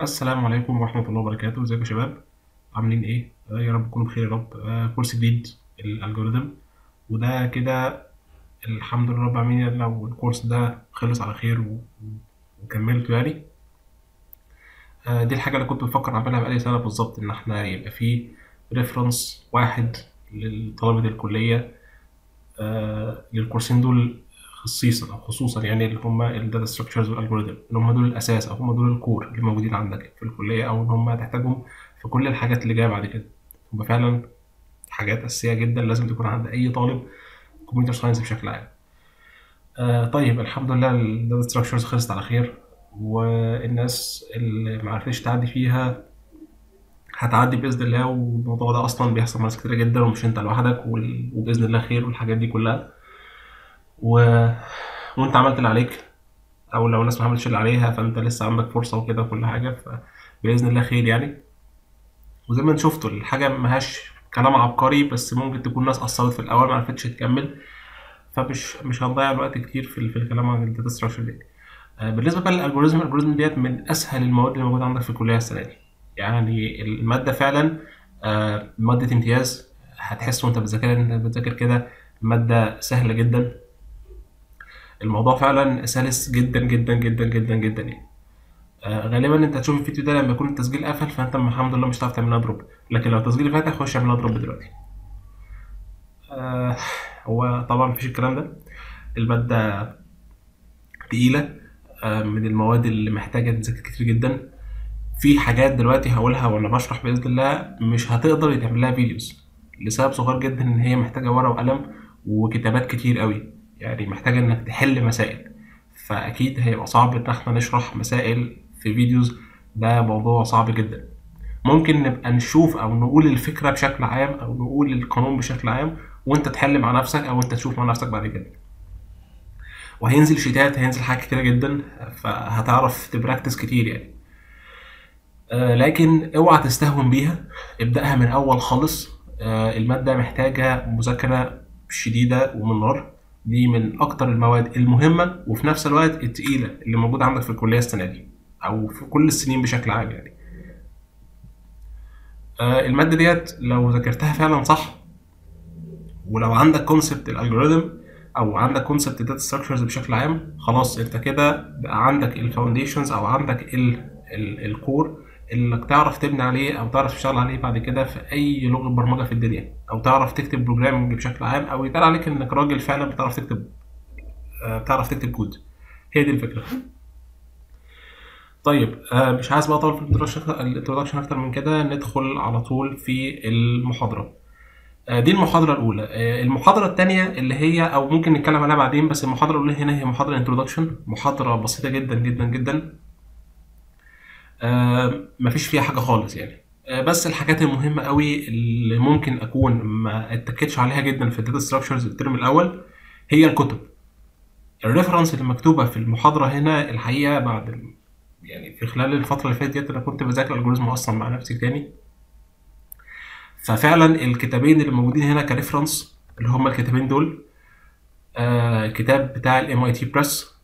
السلام عليكم ورحمة الله وبركاته ازيكم يا شباب عاملين ايه آه، يا رب تكونوا بخير يا رب آه، كورس جديد الالجوريثم وده كده الحمد لله رب العالمين لو الكورس ده خلص على خير و- وكملته يعني آه، دي الحاجة اللي كنت بفكر أعملها بقالي سنة بالظبط إن إحنا يبقى فيه ريفرنس واحد لطلبة الكلية آه، للكورسين دول خصيصا أو خصوصا يعني اللي هم الداتا ستراكشرز والالجوريثم اللي هم دول الأساس أو هم دول الكور اللي موجودين عندك في الكلية أو إن هم هتحتاجهم في كل الحاجات اللي جاية بعد كده هم فعلا حاجات أساسية جدا لازم تكون عند أي طالب كمبيوتر ساينس بشكل عام. آه طيب الحمد لله الداتا ستراكشرز خلصت على خير والناس اللي معرفتش تعدي فيها هتعدي بإذن الله والموضوع ده أصلا بيحصل مع ناس كتير جدا ومش أنت لوحدك وال- وبإذن الله خير والحاجات دي كلها و... وأنت عملت اللي عليك أو لو الناس ما عملتش اللي عليها فأنت لسه عندك فرصة وكده وكل حاجة فبإذن الله خير يعني وزي ما انت شفتوا الحاجة مهاش كلام عبقري بس ممكن تكون ناس قصرت في الأول معرفتش تكمل فمش مش هنضيع الوقت كتير في, ال- في الكلام عن الداتا ستراكشر دي آه، بالنسبة بقى للألجوريزم الألجوريزم ديت من أسهل المواد اللي موجودة عندك في الكلية السنة دي يعني المادة فعلا آه، مادة امتياز هتحس وانت بتذاكر انت بتذاكر كده مادة سهلة جدا الموضوع فعلا سلس جدا جدا جدا جدا جدا يعني آه، غالبا انت هتشوف الفيديو ده لما يكون التسجيل قفل فانت الحمد لله مش هتعرف تعملها دروب لكن لو التسجيل فاتح خش اعملها دروب دلوقتي آه، هو طبعا مفيش الكلام ده المادة تقيلة آه، من المواد اللي محتاجة تذاكر كتير جدا في حاجات دلوقتي هقولها وانا بشرح بإذن الله مش هتقدر يتعمل لها فيديوز لسبب صغير جدا ان هي محتاجة ورقة وقلم وكتابات كتير قوي يعني محتاجة انك تحل مسائل فاكيد هيبقى صعب ان احنا نشرح مسائل في فيديوز ده موضوع صعب جدا ممكن نبقى نشوف او نقول الفكرة بشكل عام او نقول القانون بشكل عام وانت تحل مع نفسك او انت تشوف مع نفسك بعد كده وهينزل شيتات هينزل حاجات كتيرة جدا فهتعرف تبراكتس كتير يعني آه، لكن اوعى تستهون بيها ابدأها من أول خالص آه، المادة محتاجة مذاكرة شديدة ومن نار دي من أكتر المواد المهمة وفي نفس الوقت التقيلة اللي موجودة عندك في الكلية السنة دي أو في كل السنين بشكل عام يعني آه، المادة ديت لو ذاكرتها فعلا صح ولو عندك كونسبت الالجوريثم او عندك كونسبت الداتا ستراكشرز بشكل عام خلاص انت كده بقى عندك الفاونديشنز او عندك ال ال الكور اللي تعرف تبني عليه او تعرف تشتغل عليه بعد كده في اي لغه برمجه في الدنيا او تعرف تكتب بروجرامنج بشكل عام او يتقال عليك انك راجل فعلا بتعرف تكتب آه، بتعرف تكتب كود هي دي الفكره طيب آه، مش عايز بقى اطول في الانترودكشن الانترودكشن اكتر من كده ندخل على طول في المحاضره آه، دي المحاضرة الأولى آه، المحاضرة التانية اللي هي أو ممكن نتكلم عليها بعدين بس المحاضرة الأولى هنا هي محاضرة انترودكشن محاضرة بسيطة جدا جدا جدا آه، مفيش فيها حاجة خالص يعني آه، بس الحاجات المهمة قوي اللي ممكن أكون ما اتكتش عليها جدا في الداتا ستراكشرز الترم الأول هي الكتب الريفرنس اللي مكتوبة في المحاضرة هنا الحقيقة بعد ال- يعني في خلال الفترة اللي فاتت ديت أنا كنت بذاكر الجوريزم أصلا مع نفسي تاني ففعلا الكتابين اللي موجودين هنا كريفرنس اللي هما الكتابين دول آه كتاب بتاع الام اي تي بريس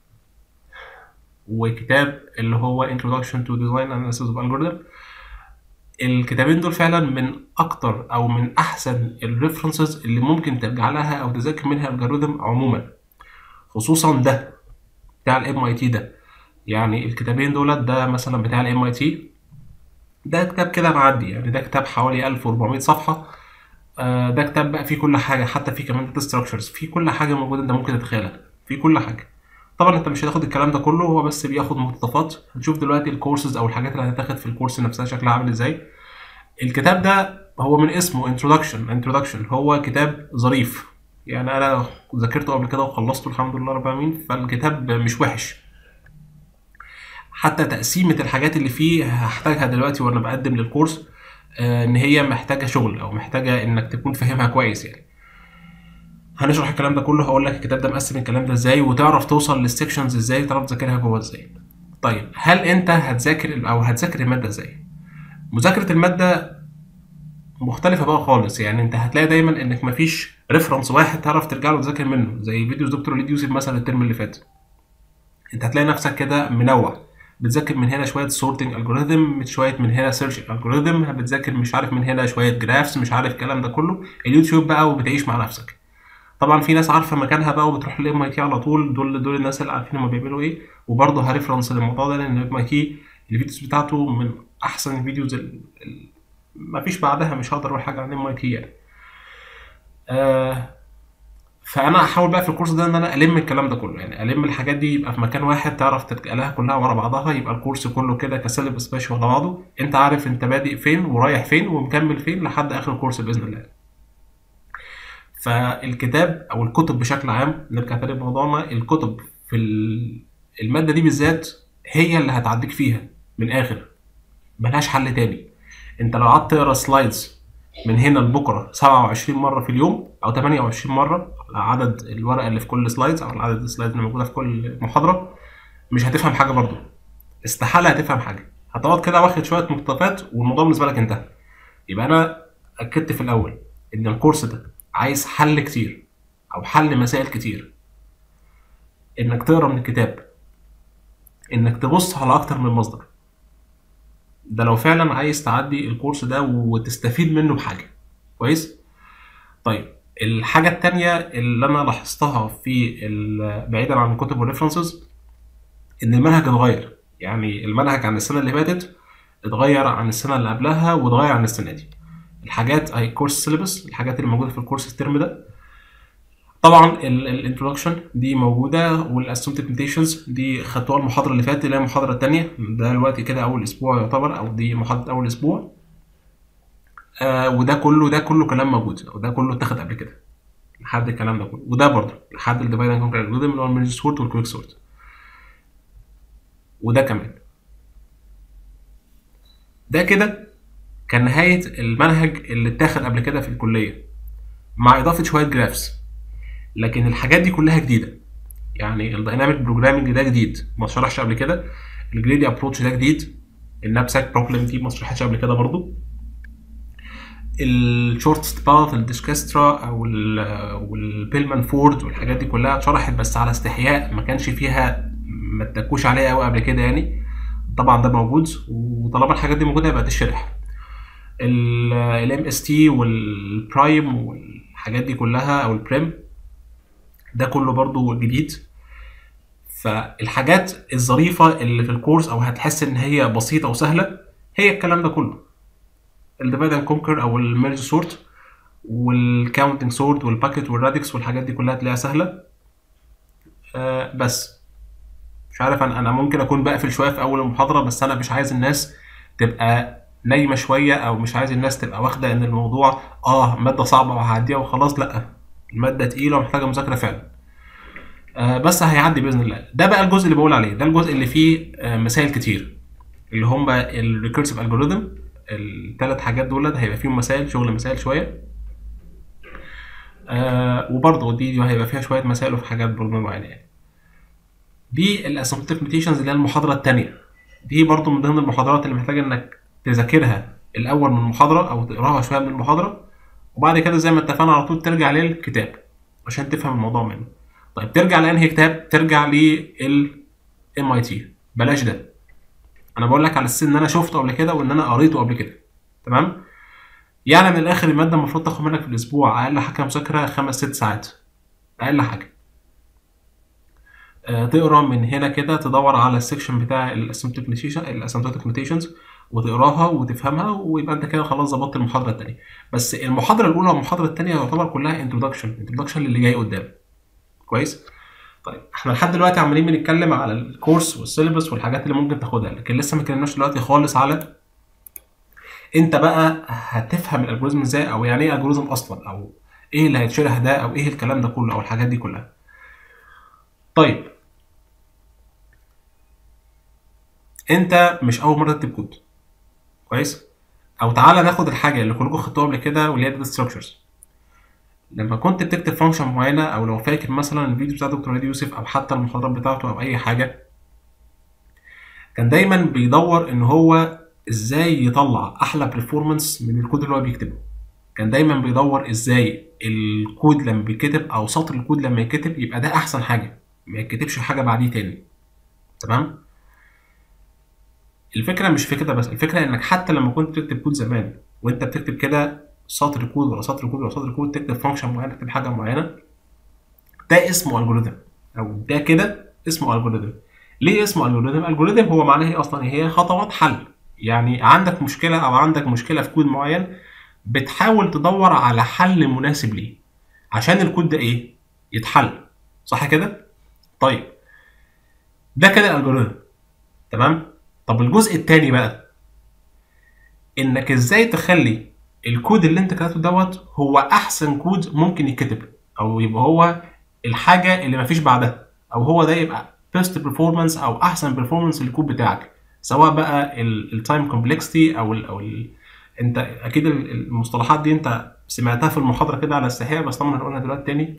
وكتاب اللي هو Introduction to Design Analysis of Algorithm الكتابين دول فعلا من اكتر او من احسن الريفرنسز اللي ممكن ترجع لها او تذاكر منها الجوريثم عموما خصوصا ده بتاع الام اي تي ده يعني الكتابين دولت ده مثلا بتاع الام اي تي ده كتاب كده معدي يعني ده كتاب حوالي 1400 صفحة آه، ده كتاب بقى فيه كل حاجة حتى فيه كمان داتا ستراكشرز فيه كل حاجة موجودة انت ممكن تتخيلها فيه كل حاجة طبعا انت مش هتاخد الكلام ده كله هو بس بياخد مقتطفات هنشوف دلوقتي الكورسز او الحاجات اللي هتتاخد في الكورس نفسها شكلها عامل ازاي الكتاب ده هو من اسمه introduction introduction هو كتاب ظريف يعني انا ذاكرته قبل كده وخلصته الحمد لله رب العالمين فالكتاب مش وحش حتى تقسيمة الحاجات اللي فيه هحتاجها دلوقتي وانا بقدم للكورس آه، ان هي محتاجة شغل او محتاجة انك تكون فاهمها كويس يعني هنشرح الكلام ده كله هقول لك الكتاب ده مقسم الكلام ده ازاي وتعرف توصل للسكشنز ازاي وتعرف تذاكرها جوه ازاي طيب هل انت هتذاكر او هتذاكر المادة ازاي مذاكرة المادة مختلفة بقى خالص يعني انت هتلاقي دايما انك مفيش ريفرنس واحد تعرف ترجع له تذاكر منه زي فيديوز دكتور وليد يوسف مثلا الترم اللي فات انت هتلاقي نفسك كده منوع بتذاكر من هنا شويه سورتنج الجوريثم شويه من هنا سيرش الجوريثم بتذاكر مش عارف من هنا شويه جرافس مش عارف الكلام ده كله اليوتيوب بقى وبتعيش مع نفسك طبعا في ناس عارفه مكانها بقى وبتروح لام اي تي على طول دول دول الناس اللي عارفين هما بيعملوا ايه وبرضه هريفرنس للموضوع ده لان ام اي تي الفيديوز بتاعته من احسن الفيديوز ال... ال... ما فيش بعدها مش هقدر اقول حاجه عن ام اي تي يعني آه فانا هحاول بقى في الكورس ده ان انا الم الكلام ده كله يعني الم الحاجات دي يبقى في مكان واحد تعرف تتقالها كلها ورا بعضها يبقى الكورس كله كده كسيلبس ماشي ورا بعضه انت عارف انت بادئ فين ورايح فين ومكمل فين لحد اخر الكورس باذن الله فالكتاب او الكتب بشكل عام نرجع تاني لموضوعنا الكتب في الماده دي بالذات هي اللي هتعديك فيها من الاخر ملهاش حل تاني انت لو قعدت تقرا سلايدز من هنا لبكره 27 مره في اليوم او 28 مره عدد الورقه اللي في كل سلايدز او عدد السلايدز اللي موجوده في كل محاضره مش هتفهم حاجه برضو استحاله هتفهم حاجه هتقعد كده واخد شويه مقتطفات والموضوع بالنسبه لك انتهى يبقى انا اكدت في الاول ان الكورس ده عايز حل كتير او حل مسائل كتير انك تقرا من الكتاب انك تبص على اكتر من مصدر ده لو فعلا عايز تعدي الكورس ده وتستفيد منه بحاجه كويس طيب الحاجة التانية اللي أنا لاحظتها في بعيدا عن الكتب والريفرنسز إن المنهج اتغير يعني المنهج عن السنة اللي فاتت اتغير عن السنة اللي قبلها واتغير عن السنة دي الحاجات أي كورس سيلبس الحاجات اللي موجودة في الكورس الترم ده طبعا الانترودكشن دي موجودة والاسومتيف دي خدتوها المحاضرة اللي فاتت اللي هي المحاضرة التانية ده دلوقتي كده أول أسبوع يعتبر أو دي محاضرة أول أسبوع آه وده كله ده كله كلام موجود وده كله اتاخد قبل كده لحد الكلام ده كله وده برضه لحد الديفايد اند كونكر الجوريزم اللي هو الميرج سورت والكويك سورت وده كمان ده كده كان نهاية المنهج اللي اتاخد قبل كده في الكلية مع إضافة شوية جرافس لكن الحاجات دي كلها جديدة يعني الدايناميك بروجرامنج ده جديد ما اتشرحش قبل كده الجريدي ابروتش ده جديد النابساك بروبلم دي ما اتشرحتش قبل كده برضه الشورت باث الديسكسترا او والبيلمان فورد والحاجات دي كلها اتشرحت بس على استحياء ما كانش فيها ما اتكوش عليها قوي قبل كده يعني طبعا ده موجود وطالما الحاجات دي موجوده يبقى تشرح الام اس تي والبرايم والحاجات دي كلها او البريم ده كله برضو جديد فالحاجات الظريفه اللي في الكورس او هتحس ان هي بسيطه وسهله هي الكلام ده كله الديفايد اند كونكر او الميرج سورت والكاونتنج سورت والباكيت والرادكس والحاجات دي كلها تلاقيها سهله آه بس مش عارف انا انا ممكن اكون بقفل شويه في اول المحاضره بس انا مش عايز الناس تبقى نايمه شويه او مش عايز الناس تبقى واخده ان الموضوع اه ماده صعبه وهعديها وخلاص لا الماده تقيله ومحتاجه مذاكره فعلا آه بس هيعدي باذن الله ده بقى الجزء اللي بقول عليه ده الجزء اللي فيه آه مسائل كتير اللي هم الريكيرسيف الجوريثم الثلاث حاجات دول هيبقى فيهم مسائل شغل مسائل شويه آه وبرضه دي هيبقى فيها شويه مسائل وفي حاجات برضه معينه يعني دي الاسمبتيف ميتيشنز اللي هي المحاضره الثانيه دي برضه من ضمن المحاضرات اللي محتاج انك تذاكرها الاول من المحاضره او تقراها شويه من المحاضره وبعد كده زي ما اتفقنا على طول ترجع للكتاب عشان تفهم الموضوع منه طيب ترجع لانهي كتاب ترجع لل ام اي تي بلاش ده انا بقول لك على السن ان انا شفته قبل كده وان انا قريته قبل كده تمام يعني من الاخر الماده المفروض تاخد منك في الاسبوع اقل حاجه مذاكره خمس ست ساعات اقل حاجه آه تقرا من هنا كده تدور على السكشن بتاع الاسمبتوتيك نوتيشنز وتقراها وتفهمها ويبقى انت كده خلاص ظبطت المحاضره الثانيه بس المحاضره الاولى والمحاضره الثانيه يعتبر كلها انتروداكشن انتروداكشن للي جاي قدام كويس طيب احنا لحد دلوقتي عمالين بنتكلم على الكورس والسيلبس والحاجات اللي ممكن تاخدها لكن لسه ما اتكلمناش دلوقتي خالص على انت بقى هتفهم الالجوريزم ازاي او يعني ايه الجوريزم اصلا او ايه اللي هيتشرح ده او ايه الكلام ده كله او الحاجات دي كلها طيب انت مش اول مره تكتب كود كويس او تعالى ناخد الحاجه اللي كلكم خدتوها قبل كده واللي هي داتا ستراكشرز لما كنت بتكتب فانكشن معينه او لو فاكر مثلا الفيديو بتاع دكتور هادي يوسف او حتى المحاضرات بتاعته او اي حاجه كان دايما بيدور ان هو ازاي يطلع احلى برفورمانس من الكود اللي هو بيكتبه كان دايما بيدور ازاي الكود لما بيتكتب او سطر الكود لما يتكتب يبقى ده احسن حاجه ما يتكتبش حاجه بعديه تاني تمام الفكره مش في كده بس الفكره انك حتى لما كنت بتكتب كود زمان وانت بتكتب كده سطر كود ورا سطر كود ورا سطر كود تكتب فانكشن معينه تكتب حاجه معينه ده اسمه الجوريثم او ده كده اسمه الجوريثم ليه اسمه الجوريثم الجوريثم هو معناه ايه اصلا هي خطوات حل يعني عندك مشكله او عندك مشكله في كود معين بتحاول تدور على حل مناسب ليه عشان الكود ده ايه يتحل صح كده طيب ده كده الالجوريثم تمام طب الجزء التاني بقى انك ازاي تخلي الكود اللي انت كتبته دوت هو احسن كود ممكن يتكتب او يبقى هو الحاجه اللي مفيش بعدها او هو ده يبقى بيست performance او احسن performance للكود بتاعك سواء بقى التايم كومبلكسيتي او ال او ال انت اكيد المصطلحات دي انت سمعتها في المحاضره كده على استحياء بس طبعا هنقولها دلوقتي تاني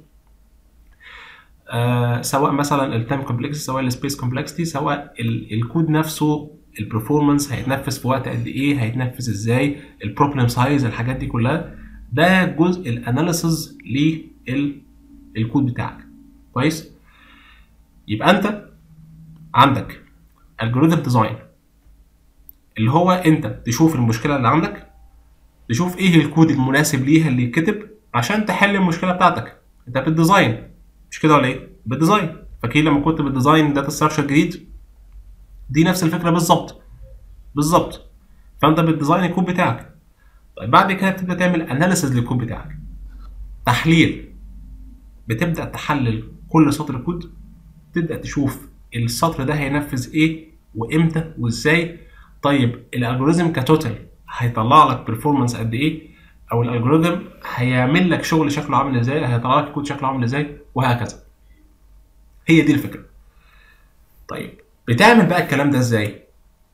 آه سواء مثلا التايم كومبلكسيتي سواء السبيس كومبلكسيتي سواء ال الكود نفسه البرفورمانس هيتنفذ في وقت قد ايه هيتنفذ ازاي البروبلم سايز الحاجات دي كلها ده جزء الاناليسز للكود بتاعك كويس يبقى انت عندك الجوريثم ديزاين اللي هو انت تشوف المشكله اللي عندك تشوف ايه الكود المناسب ليها اللي يتكتب عشان تحل المشكله بتاعتك انت بالديزاين مش كده ولا ايه بالديزاين فاكرين لما كنت بالديزاين داتا ستراكشر جديد دي نفس الفكره بالظبط بالظبط فانت بالديزاين الكود بتاعك طيب بعد كده تبدا تعمل اناليسز للكود بتاعك تحليل بتبدا تحلل كل سطر كود تبدا تشوف السطر ده هينفذ ايه وامتى وازاي طيب الالجوريزم كتوتال هيطلع لك بيرفورمانس قد ايه او الالجوريزم هيعمل لك شغل شكله عامل ازاي هيطلع لك الكود شكله عامل ازاي وهكذا هي دي الفكره طيب بتعمل بقى الكلام ده ازاي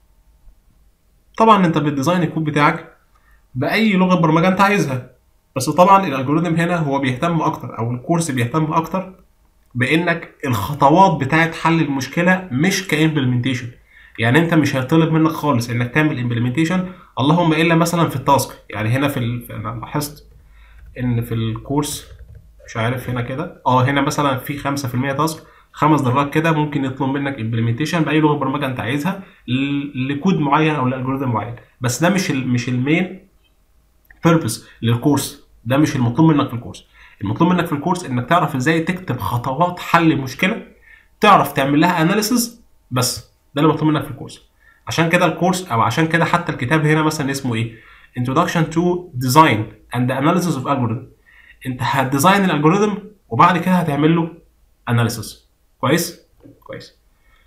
طبعا انت بتديزاين الكود بتاعك باي لغه برمجه انت عايزها بس طبعا الالجوريزم هنا هو بيهتم اكتر او الكورس بيهتم اكتر بانك الخطوات بتاعت حل المشكله مش كامبلمنتيشن يعني انت مش هيطلب منك خالص انك تعمل امبلمنتيشن اللهم الا مثلا في التاسك يعني هنا في ال... انا لاحظت ان في الكورس مش عارف هنا كده اه هنا مثلا في 5% تاسك خمس درجات كده ممكن يطلب منك امبلمنتيشن باي لغه برمجه انت عايزها لكود معين او لالجوريزم معين بس ده مش ال مش المين بيربز للكورس ده مش المطلوب منك في الكورس المطلوب منك في الكورس انك تعرف ازاي تكتب خطوات حل مشكله تعرف تعمل لها اناليسز بس ده اللي مطلوب منك في الكورس عشان كده الكورس او عشان كده حتى الكتاب هنا مثلا اسمه ايه introduction to design and the analysis of algorithm انت هتديزاين الالجوريزم وبعد كده هتعمل له اناليسز كويس كويس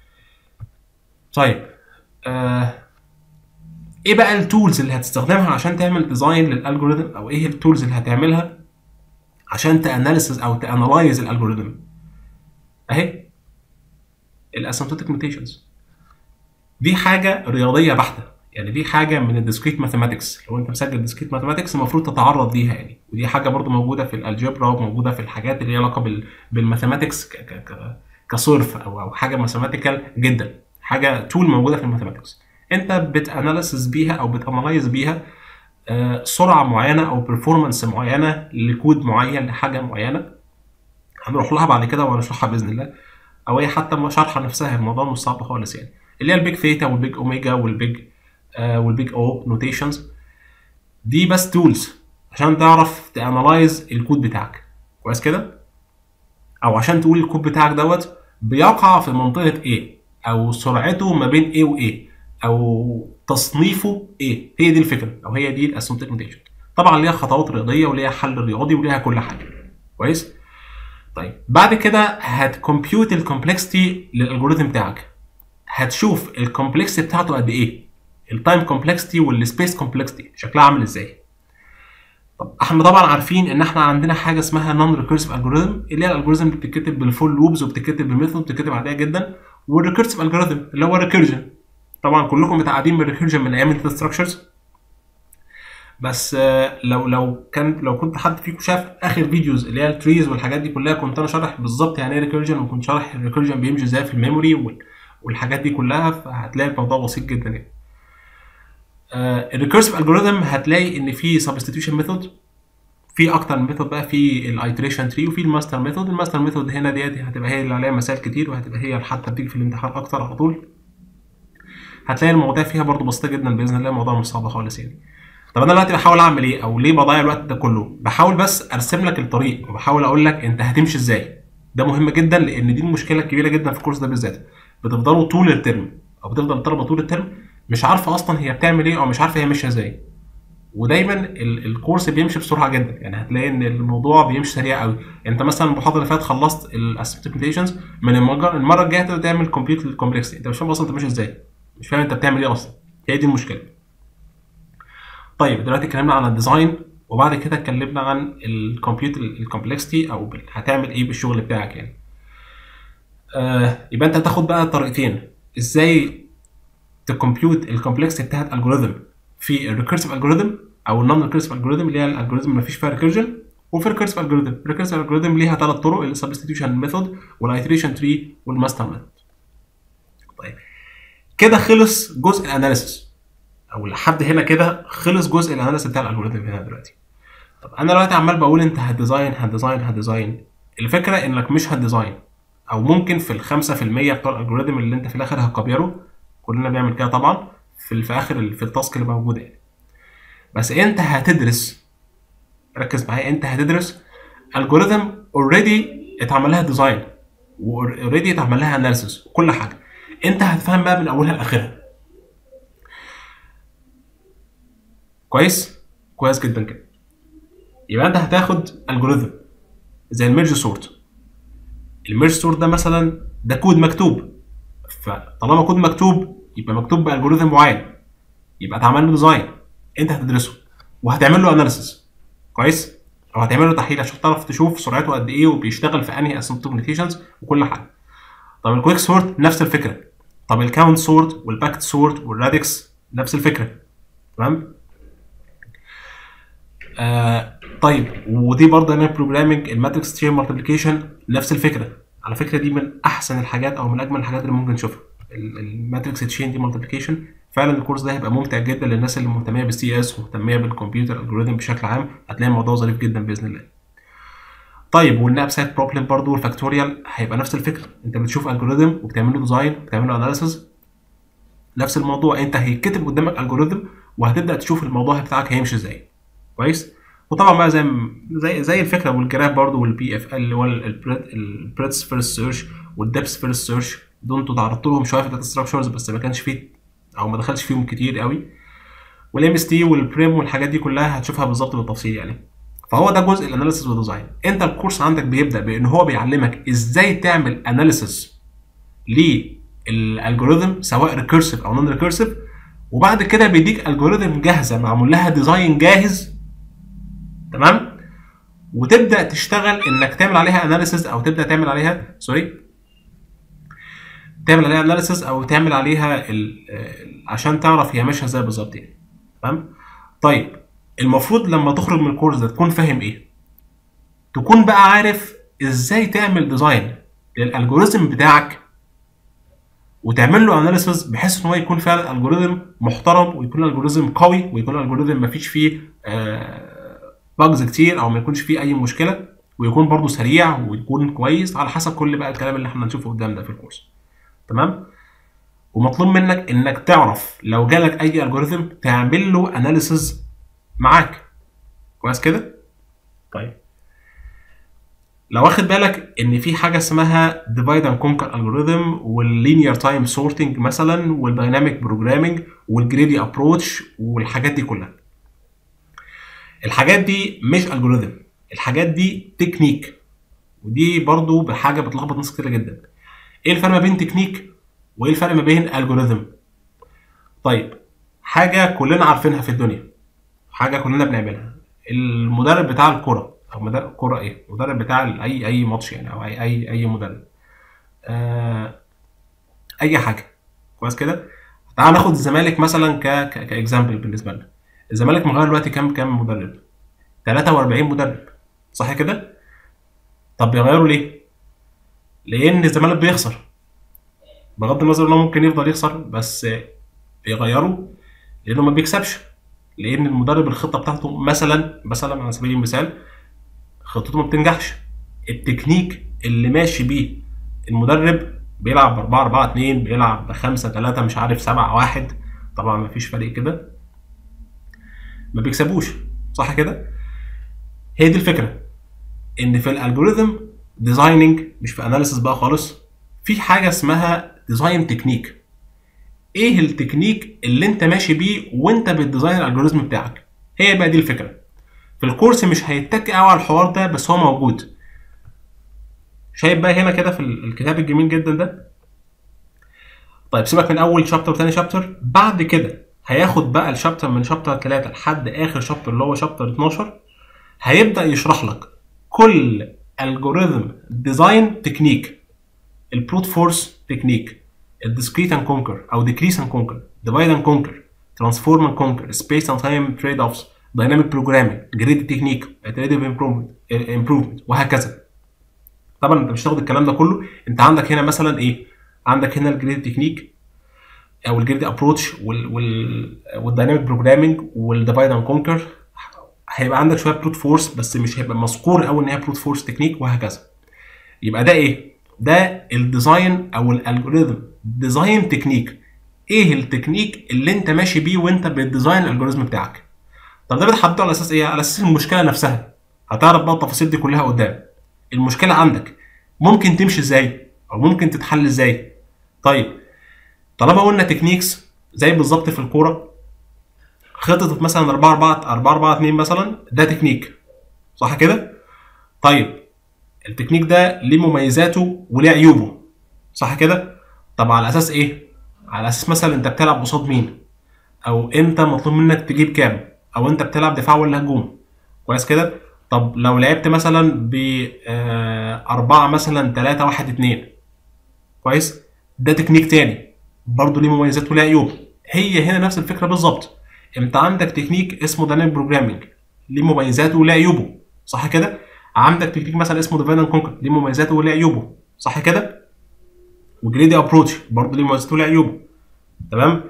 طيب آه ايه بقى التولز اللي هتستخدمها عشان تعمل ديزاين للالجوريزم او ايه التولز اللي هتعملها عشان تاناليسز او تانلايز الالجوريزم اهي الاسمبتوتيك ميوتيشنز دي حاجه رياضيه بحته يعني دي حاجه من الديسكريت ماثيماتكس لو انت مسجل ديسكريت ماثيماتكس المفروض تتعرض ليها يعني ودي حاجه برضو موجوده في الالجبرا وموجوده في الحاجات اللي ليها علاقه بال... بالماثيماتكس ك... ك... ك... كصرف او او حاجه ماثيماتيكال جدا حاجه تول موجوده في الماثيماتكس انت بتاناليسز بيها او بتانلايز بيها آه سرعه معينه او برفورمانس معينه لكود معين لحاجه معينه هنروح لها بعد كده وهنشرحها باذن الله او هي حتى شرحها نفسها الموضوع مش صعب خالص يعني اللي هي البيج ثيتا والبيج اوميجا والبيج آه والبيج او نوتيشنز دي بس تولز عشان تعرف تانلايز الكود بتاعك كويس كده او عشان تقول الكود بتاعك دوت بيقع في منطقه ايه او سرعته ما بين ايه وايه او تصنيفه ايه هي دي الفكره او هي دي الاسيمتوتيك نوتيشن طبعا ليها خطوات رياضيه وليها حل رياضي وليها كل حاجه كويس طيب بعد كده هتكمبيوت الكومبلكسيتي للالجوريثم بتاعك هتشوف الكومبلكسيتي بتاعته قد ايه التايم كومبلكسيتي والسبيس كومبلكسيتي شكلها عامل ازاي طب احنا طبعا عارفين ان احنا عندنا حاجه اسمها نون ريكيرسيف الجوريثم اللي هي الالجوريثم اللي بتتكتب بالفول لوبز وبتتكتب بميثود بتتكتب عاديه جدا والريكيرسيف الجوريثم اللي هو ريكيرجن طبعا كلكم متعودين بالريكيرجن من ايام الداتا ستراكشرز بس لو لو كان لو كنت حد فيكم شاف اخر فيديوز اللي هي التريز والحاجات دي كلها كنت انا شارح بالظبط يعني ايه ريكيرجن وكنت شارح الريكيرجن بيمشي ازاي في الميموري والحاجات دي كلها فهتلاقي الموضوع بسيط جدا يعني الريكيرسيف الجوريثم هتلاقي ان في سبستيتيوشن ميثود في اكتر من ميثود بقى في الايتريشن تري وفي الماستر ميثود الماستر ميثود هنا ديت هتبقى هي اللي عليها مسائل كتير وهتبقى هي حتى بتيجي في الامتحان اكتر على طول هتلاقي المواضيع فيها برضو بسيطه جدا باذن الله الموضوع مش صعب خالص يعني طب انا دلوقتي بحاول اعمل ايه او ليه بضيع الوقت ده كله بحاول بس ارسم لك الطريق وبحاول اقول لك انت هتمشي ازاي ده مهم جدا لان دي المشكله الكبيره جدا في الكورس ده بالذات بتفضلوا طول الترم او بتفضل الطلبه طول الترم مش عارفه اصلا هي بتعمل ايه او مش عارفه هي ماشيه ازاي ودايما ال- الكورس بيمشي بسرعه جدا يعني هتلاقي ان الموضوع بيمشي سريع قوي يعني انت مثلا المحاضره اللي فاتت خلصت الاسيمتيشنز من المره المره الجايه تبدا تعمل كومبيوت للكومبلكسيتي انت مش فاهم اصلا انت ماشي ازاي مش فاهم انت بتعمل ايه اصلا هي دي المشكله طيب دلوقتي اتكلمنا عن الديزاين وبعد كده اتكلمنا عن الكمبيوت الكومبلكسيتي او بال- هتعمل ايه بالشغل بتاعك يعني آه يبقى انت هتاخد بقى طريقتين ازاي تكمبيوت الكومبلكسيتي بتاعت الجوريزم في الريكيرسيف الجوريزم او النون ريكيرسيف الجوريزم اللي هي الالجوريزم ما فيش فيها ريكيرجن وفي الريكيرسيف الجوريزم الريكيرسيف الجوريزم ليها ثلاث طرق السبستيتيوشن ميثود والايتريشن تري والماستر ميثود طيب كده خلص جزء الاناليسيس او لحد هنا كده خلص جزء الاناليسيس بتاع الالجوريزم هنا دلوقتي طب انا دلوقتي عمال بقول انت هتديزاين هتديزاين هتديزاين الفكره انك مش هتديزاين او ممكن في ال 5% بتوع الالجوريزم اللي انت في الاخر هتكبره كلنا بنعمل كده طبعا في ال- في اخر ال- في التاسك اللي موجوده يعني بس انت هتدرس ركز معايا انت هتدرس الجوريزم اوريدي اتعمل لها ديزاين واوريدي اتعمل لها اناليسيس وكل حاجه انت هتفهم بقى من اولها لاخرها كويس كويس جدا كده يبقى انت هتاخد الجوريزم زي الميرج سورت الميرج سورت ده مثلا ده كود مكتوب فطالما كود مكتوب يبقى مكتوب بالجوريزم معين يبقى اتعمل له ديزاين انت هتدرسه وهتعمل له اناليسيس كويس او هتعمل له تحليل عشان تعرف تشوف سرعته قد ايه وبيشتغل في انهي اسيمبتوت نوتيشنز وكل حاجه طب الكويك سورت نفس الفكره طب الكاونت سورت والباكت سورت والرادكس نفس الفكره تمام آه طيب ودي برضه انا بروجرامنج الماتريكس تشين مالتيبليكيشن نفس الفكره على فكره دي من احسن الحاجات او من اجمل الحاجات اللي ممكن نشوفها الماتريكس تشين دي مالتيبليكيشن فعلا الكورس ده هيبقى ممتع جدا للناس اللي مهتميه بالسي اس ومهتميه بالكمبيوتر الجوريزم بشكل عام هتلاقي الموضوع ظريف جدا باذن الله طيب والناب سايت بروبلم برضه والفاكتوريال هيبقى نفس الفكره انت بتشوف الجوريزم وبتعمل له ديزاين وبتعمل له اناليسيس نفس الموضوع انت هيتكتب قدامك الجوريزم وهتبدا تشوف الموضوع بتاعك هيمشي ازاي كويس وطبعا بقى زي زي زي الفكره والجراف برضه والبي اف ال اللي هو البريدس فيرست سيرش والدبس فيرست سيرش دول انتوا تعرضت لهم شويه في الداتا ستراكشرز بس ما كانش فيه او ما دخلش فيهم كتير قوي والام اس تي والبريم والحاجات دي كلها هتشوفها بالظبط بالتفصيل يعني فهو ده جزء الاناليسيس والديزاين انت الكورس عندك بيبدا بان هو بيعلمك ازاي تعمل اناليسيس للالجوريثم سواء ريكيرسيف او نون ريكيرسيف وبعد كده بيديك الجوريثم جاهزه معمول لها ديزاين جاهز تمام وتبدا تشتغل انك تعمل عليها اناليسيس او تبدا تعمل عليها سوري تعمل عليها اناليسيس او تعمل عليها ال عشان تعرف هي ماشيه ازاي بالظبط يعني تمام طيب المفروض لما تخرج من الكورس ده تكون فاهم ايه تكون بقى عارف ازاي تعمل ديزاين للالجوريزم بتاعك وتعمل له اناليسيس بحيث ان هو يكون فعلا الجوريزم محترم ويكون الالجوريزم قوي ويكون الالجوريزم ما فيش فيه باجز كتير او ما يكونش فيه اي مشكله ويكون برضه سريع ويكون كويس على حسب كل بقى الكلام اللي احنا هنشوفه قدام ده في الكورس تمام ومطلوب منك انك تعرف لو جالك اي الجوريزم تعمل له اناليسيس معاك كويس كده طيب لو واخد بالك ان في حاجه اسمها ديفايد اند كونكر الجوريزم واللينير تايم سورتنج مثلا والدايناميك بروجرامنج والجريدي ابروتش والحاجات دي كلها الحاجات دي مش الجوريزم الحاجات دي تكنيك ودي برضو بحاجه بتلخبط ناس كتير جدا ايه الفرق ما بين تكنيك وايه الفرق ما بين الجوريزم طيب حاجه كلنا عارفينها في الدنيا حاجه كلنا بنعملها المدرب بتاع الكره او مدرب كره ايه المدرب بتاع اي اي ماتش يعني او اي اي اي مدرب آه اي حاجه كويس كده تعال ناخد الزمالك مثلا ك كاكزامبل بالنسبه لنا الزمالك مغير دلوقتي كام كام مدرب 43 مدرب صح كده طب بيغيروا ليه لان الزمالك بيخسر بغض النظر انه ممكن يفضل يخسر بس بيغيروا لانه ما بيكسبش لان المدرب الخطه بتاعته مثلا مثلا على سبيل المثال خطته ما بتنجحش التكنيك اللي ماشي بيه المدرب بيلعب ب 4 4 2 بيلعب ب 5 3 مش عارف 7 1 طبعا ما فيش فريق كده ما بيكسبوش صح كده هي دي الفكره ان في الالجوريثم ديزايننج مش في اناليسيس بقى خالص في حاجه اسمها ديزاين تكنيك ايه التكنيك اللي انت ماشي بيه وانت بتديزاين الالجوريزم بتاعك هي بقى دي الفكره في الكورس مش هيتك قوي على الحوار ده بس هو موجود شايف بقى هنا كده في الكتاب الجميل جدا ده طيب سيبك من اول شابتر وتاني شابتر بعد كده هياخد بقى الشابتر من شابتر 3 لحد اخر شابتر اللي هو شابتر 12 هيبدا يشرح لك كل الجوريزم ديزاين تكنيك البروت فورس تكنيك الديسكريت اند كونكر او ديكريس اند كونكر ديفايد اند كونكر ترانسفورم اند كونكر سبيس اند تايم تريد اوفز دايناميك بروجرامينج جريد تكنيك اتريتيف امبروفمنت وهكذا طبعا انت مش هتاخد الكلام ده كله انت عندك هنا مثلا ايه عندك هنا الجريد تكنيك او الجريد ابروتش وال وال والدايناميك بروجرامينج والديفايد اند كونكر هيبقى عندك شويه بروت فورس بس مش هيبقى مذكور قوي ان هي بروت فورس تكنيك وهكذا يبقى ده ايه ده الديزاين او الالجوريزم ديزاين تكنيك ايه التكنيك اللي انت ماشي بيه وانت بتديزاين الالجوريزم بتاعك طب ده بتحدده على اساس ايه على اساس المشكله نفسها هتعرف بقى التفاصيل دي كلها قدام المشكله عندك ممكن تمشي ازاي او ممكن تتحل ازاي طيب طالما قلنا تكنيكس زي بالظبط في الكوره خطه مثلا 4 4 4 4 2 مثلا ده تكنيك صح كده طيب التكنيك ده ليه مميزاته وليه عيوبه صح كده طب على اساس ايه على اساس مثلا انت بتلعب قصاد مين او انت مطلوب منك تجيب كام او انت بتلعب دفاع ولا هجوم كويس كده طب لو لعبت مثلا ب آه، أربعة مثلا تلاتة واحد اتنين كويس ده تكنيك تاني برضه ليه مميزات وليه عيوب هي هنا نفس الفكره بالظبط انت عندك تكنيك اسمه دايناميك بروجرامنج ليه مميزاته وليه عيوبه صح كده عندك تكنيك مثلا اسمه ديفاين اند كونكر ليه مميزاته وليه عيوبه صح كده وجريدي ابروتش برضه ليه مميزاته وليه عيوبه تمام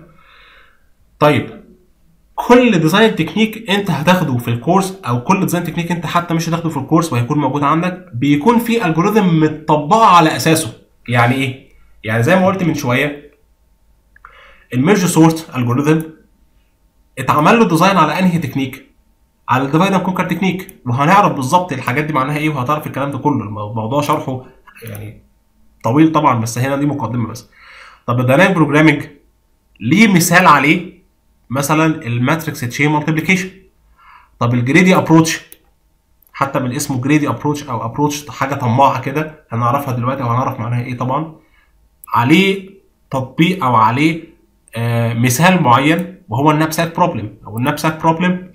طيب كل ديزاين تكنيك انت هتاخده في الكورس او كل ديزاين تكنيك انت حتى مش هتاخده في الكورس وهيكون موجود عندك بيكون في الجوريزم متطبقه على اساسه يعني ايه يعني زي ما قلت من شويه الميرج سورت الجوريزم اتعمل له ديزاين على انهي تكنيك على الديفايد اند كونكر تكنيك وهنعرف بالظبط الحاجات دي معناها ايه وهتعرف الكلام ده كله الموضوع شرحه يعني طويل طبعا بس هنا دي مقدمه بس طب الدايناميك بروجرامنج ليه مثال عليه مثلا الماتريكس تشين مالتيبليكيشن طب الجريدي ابروتش حتى من اسمه جريدي ابروتش او ابروتش حاجه طماعه كده هنعرفها دلوقتي وهنعرف معناها ايه طبعا عليه تطبيق او عليه آه مثال معين وهو النابساك بروبلم او النابساك بروبلم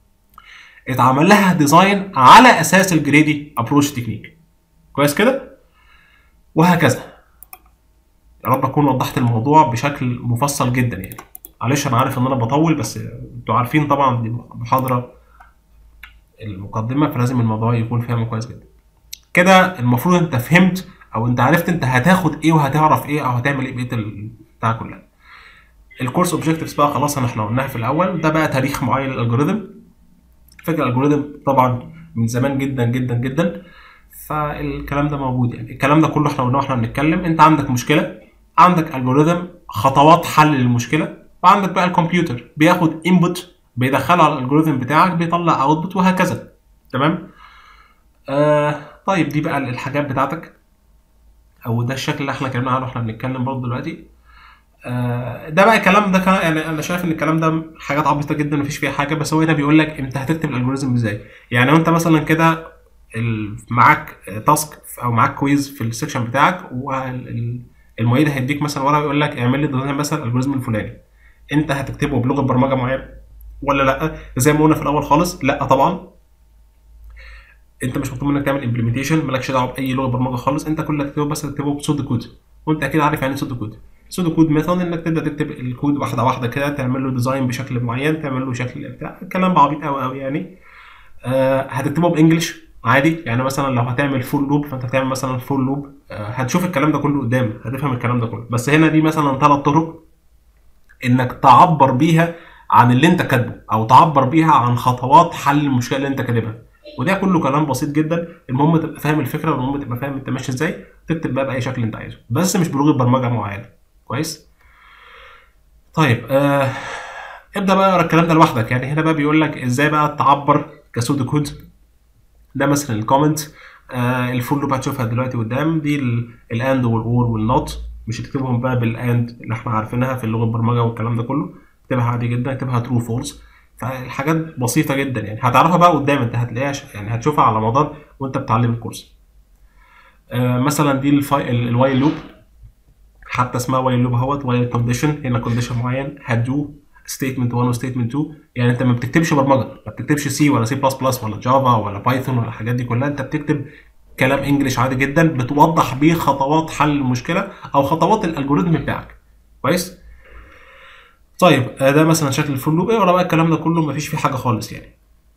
اتعمل لها ديزاين على اساس الجريدي ابروتش تكنيك كويس كده وهكذا يا رب اكون وضحت الموضوع بشكل مفصل جدا يعني معلش انا عارف ان انا بطول بس انتوا عارفين طبعا دي محاضره المقدمه فلازم الموضوع يكون فاهمه كويس جدا كده المفروض انت فهمت او انت عرفت انت هتاخد ايه وهتعرف ايه او هتعمل ايه بقيه بتاع كلها الكورس اوبجكتيفز بقى خلاص احنا قلناها في الاول ده بقى تاريخ معين للالجوريثم فكره الالجوريثم طبعا من زمان جدا جدا جدا فالكلام ده موجود يعني الكلام ده كله احنا قلناه واحنا بنتكلم انت عندك مشكله عندك الجوريثم خطوات حل للمشكله وعندك بقى الكمبيوتر بياخد انبوت بيدخله على الالجوريثم بتاعك بيطلع اوتبوت وهكذا تمام آه طيب دي بقى الحاجات بتاعتك او ده الشكل اللي احنا اتكلمنا عنه واحنا بنتكلم برضه دلوقتي آه ده بقى الكلام ده كان يعني انا شايف ان الكلام ده حاجات عبيطه جدا مفيش فيها حاجه بس هو هنا بيقول لك انت هتكتب الالجوريزم ازاي يعني انت مثلا كده معاك تاسك او معاك كويز في السكشن بتاعك والمعيد هيديك مثلا ورقه يقول لك اعمل لي ديزاين مثلا الالجوريزم الفلاني انت هتكتبه بلغه برمجه معينه ولا لا زي ما قلنا في الاول خالص لا طبعا انت مش مطلوب منك تعمل امبلمنتيشن مالكش دعوه باي لغه برمجه خالص انت كل اللي هتكتبه بس تكتبه بسود كود وانت اكيد عارف يعني سود كود سودو كود ميثود انك تبدا تكتب الكود واحده واحده كده تعمل له ديزاين بشكل معين تعمل له شكل بتاع كلام عبيط قوي قوي يعني آه هتكتبه بانجلش عادي يعني مثلا لو هتعمل فول لوب فانت هتعمل مثلا فول لوب آه هتشوف الكلام ده كله قدام هتفهم الكلام ده كله بس هنا دي مثلا ثلاث طرق انك تعبر بيها عن اللي انت كاتبه او تعبر بيها عن خطوات حل المشكله اللي انت كاتبها وده كله كلام بسيط جدا المهم تبقى فاهم الفكره والمهم تبقى فاهم انت ماشي ازاي تكتب بقى باي شكل انت عايزه بس مش بلغه برمجه معينه كويس طيب آه ابدا بقى اقرا الكلام ده لوحدك يعني هنا بقى بيقول لك ازاي بقى تعبر كسودو كود ده مثلا الكومنت آه الفول لوب هتشوفها دلوقتي قدام دي الاند والاور والنوت مش هتكتبهم بقى بالاند اللي احنا عارفينها في اللغه البرمجه والكلام ده كله اكتبها عادي جدا اكتبها ترو فولس فالحاجات بسيطه جدا يعني هتعرفها بقى قدام انت هتلاقيها ش- يعني هتشوفها على مدار وانت بتعلم الكورس آه مثلا دي الفاي الوايل لوب حتى اسمها وايل لوب اهوت وايل كونديشن هنا كونديشن معين هتدو ستيتمنت 1 وستيتمنت 2 يعني انت ما بتكتبش برمجه ما بتكتبش سي ولا سي بلس بلس ولا جافا ولا بايثون ولا الحاجات دي كلها انت بتكتب كلام انجليش عادي جدا بتوضح بيه خطوات حل المشكله او خطوات الالجوريثم بتاعك كويس طيب آه، ده مثلا شكل الفول لوب اقرا بقى الكلام ده كله مفيش فيه حاجه خالص يعني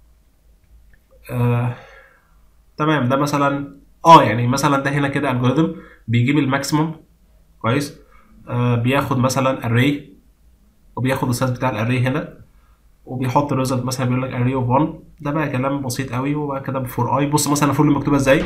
آه تمام ده مثلا اه يعني مثلا ده هنا كده الجوريثم بيجيب الماكسيمم كويس آه بياخد مثلا اري وبياخد السايز بتاع الاري هنا وبيحط الريزلت مثلا بيقول لك اري اوف 1 ده بقى كلام بسيط قوي وبقى كده بفور اي بص مثلا الفول لوب مكتوبه ازاي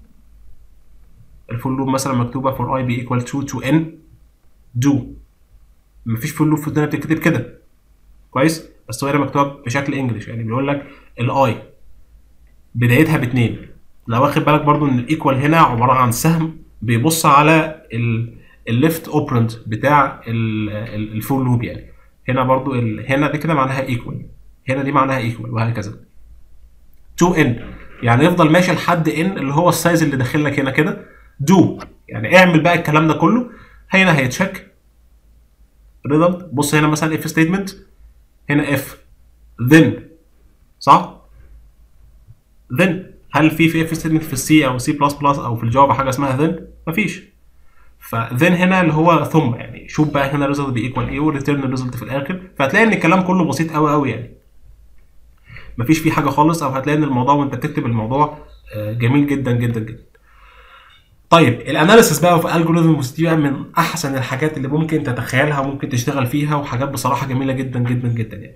الفول لوب مثلا مكتوبه فور اي بي ايكوال 2 تو ان دو مفيش فول لوب في الدنيا بتتكتب كده كويس بس هو هنا مكتوبه بشكل انجلش يعني بيقول لك الاي بدايتها باتنين لو واخد بالك برضو ان الايكوال هنا عباره عن سهم بيبص على الليفت اوبرنت بتاع الفول لوب يعني هنا برضو ال... هنا دي كده معناها ايكوال هنا دي معناها ايكوال وهكذا 2 ان يعني يفضل ماشي لحد ان اللي هو السايز اللي داخل لك هنا كده دو يعني اعمل بقى الكلام ده كله هنا هيتشيك ريزلت بص هنا مثلا اف ستيتمنت هنا اف then صح then هل في في اف ستيتمنت في السي او سي بلس بلس او في الجافا حاجه اسمها then مفيش فذن هنا اللي هو ثم يعني شوف بقى هنا الريزلت بيكوال ايه والريتيرن الريزلت في الاخر فهتلاقي ان الكلام كله بسيط قوي قوي يعني مفيش فيه حاجه خالص او هتلاقي ان الموضوع وانت بتكتب الموضوع آه، جميل جدا جدا جدا طيب الاناليسيس بقى في الجوريزمز دي بقى من احسن الحاجات اللي ممكن تتخيلها وممكن تشتغل فيها وحاجات بصراحه جميله جدا جدا جدا يعني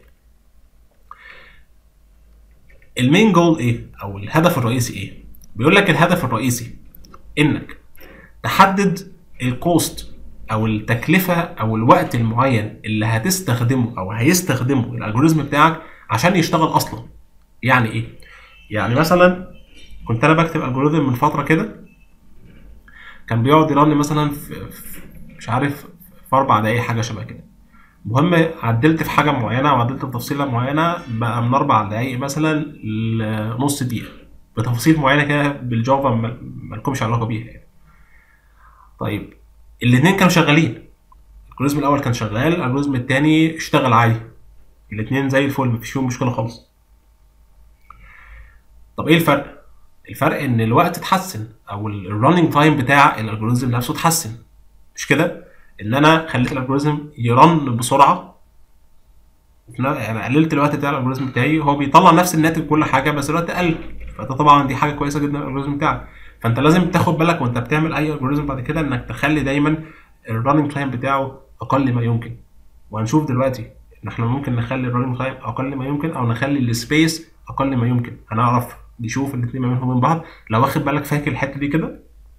المين جول ايه او الهدف الرئيسي ايه بيقول لك الهدف الرئيسي انك تحدد الكوست او التكلفه او الوقت المعين اللي هتستخدمه او هيستخدمه الالجوريزم بتاعك عشان يشتغل اصلا يعني ايه يعني مثلا كنت انا بكتب الجوريزم من فتره كده كان بيقعد يرن مثلا في في- مش عارف في اربع دقايق حاجه شبه كده المهم عدلت في حاجه معينه وعدلت في تفصيله معينه بقى من اربع دقايق مثلا لنص دقيقه بتفاصيل معينه كده بالجافا ما- مالكمش علاقه بيها يعني. طيب الاثنين كانوا شغالين الالجوريزم الاول كان شغال الالجوريزم الثاني اشتغل عادي الاثنين زي الفل مفيش فيهم مشكله خالص طب ايه الفرق الفرق ان الوقت اتحسن او الرننج تايم بتاع الالجوريزم نفسه اتحسن مش كده ان انا خليت الالجوريزم يرن بسرعه وفي نا- يعني قللت الوقت بتاع الالجوريزم بتاعي هو بيطلع نفس الناتج كل حاجه بس الوقت قل فده طبعا دي حاجه كويسه جدا الالجوريزم بتاعك فانت لازم تاخد بالك وانت بتعمل اي الجوريزم بعد كده انك تخلي دايما الرننج تايم بتاعه اقل ما يمكن وهنشوف دلوقتي ان احنا ممكن نخلي الرننج تايم اقل ما يمكن او نخلي السبيس اقل ما يمكن هنعرف نشوف الاثنين ما بينهم وبين بعض لو واخد بالك فاكر الحته دي كده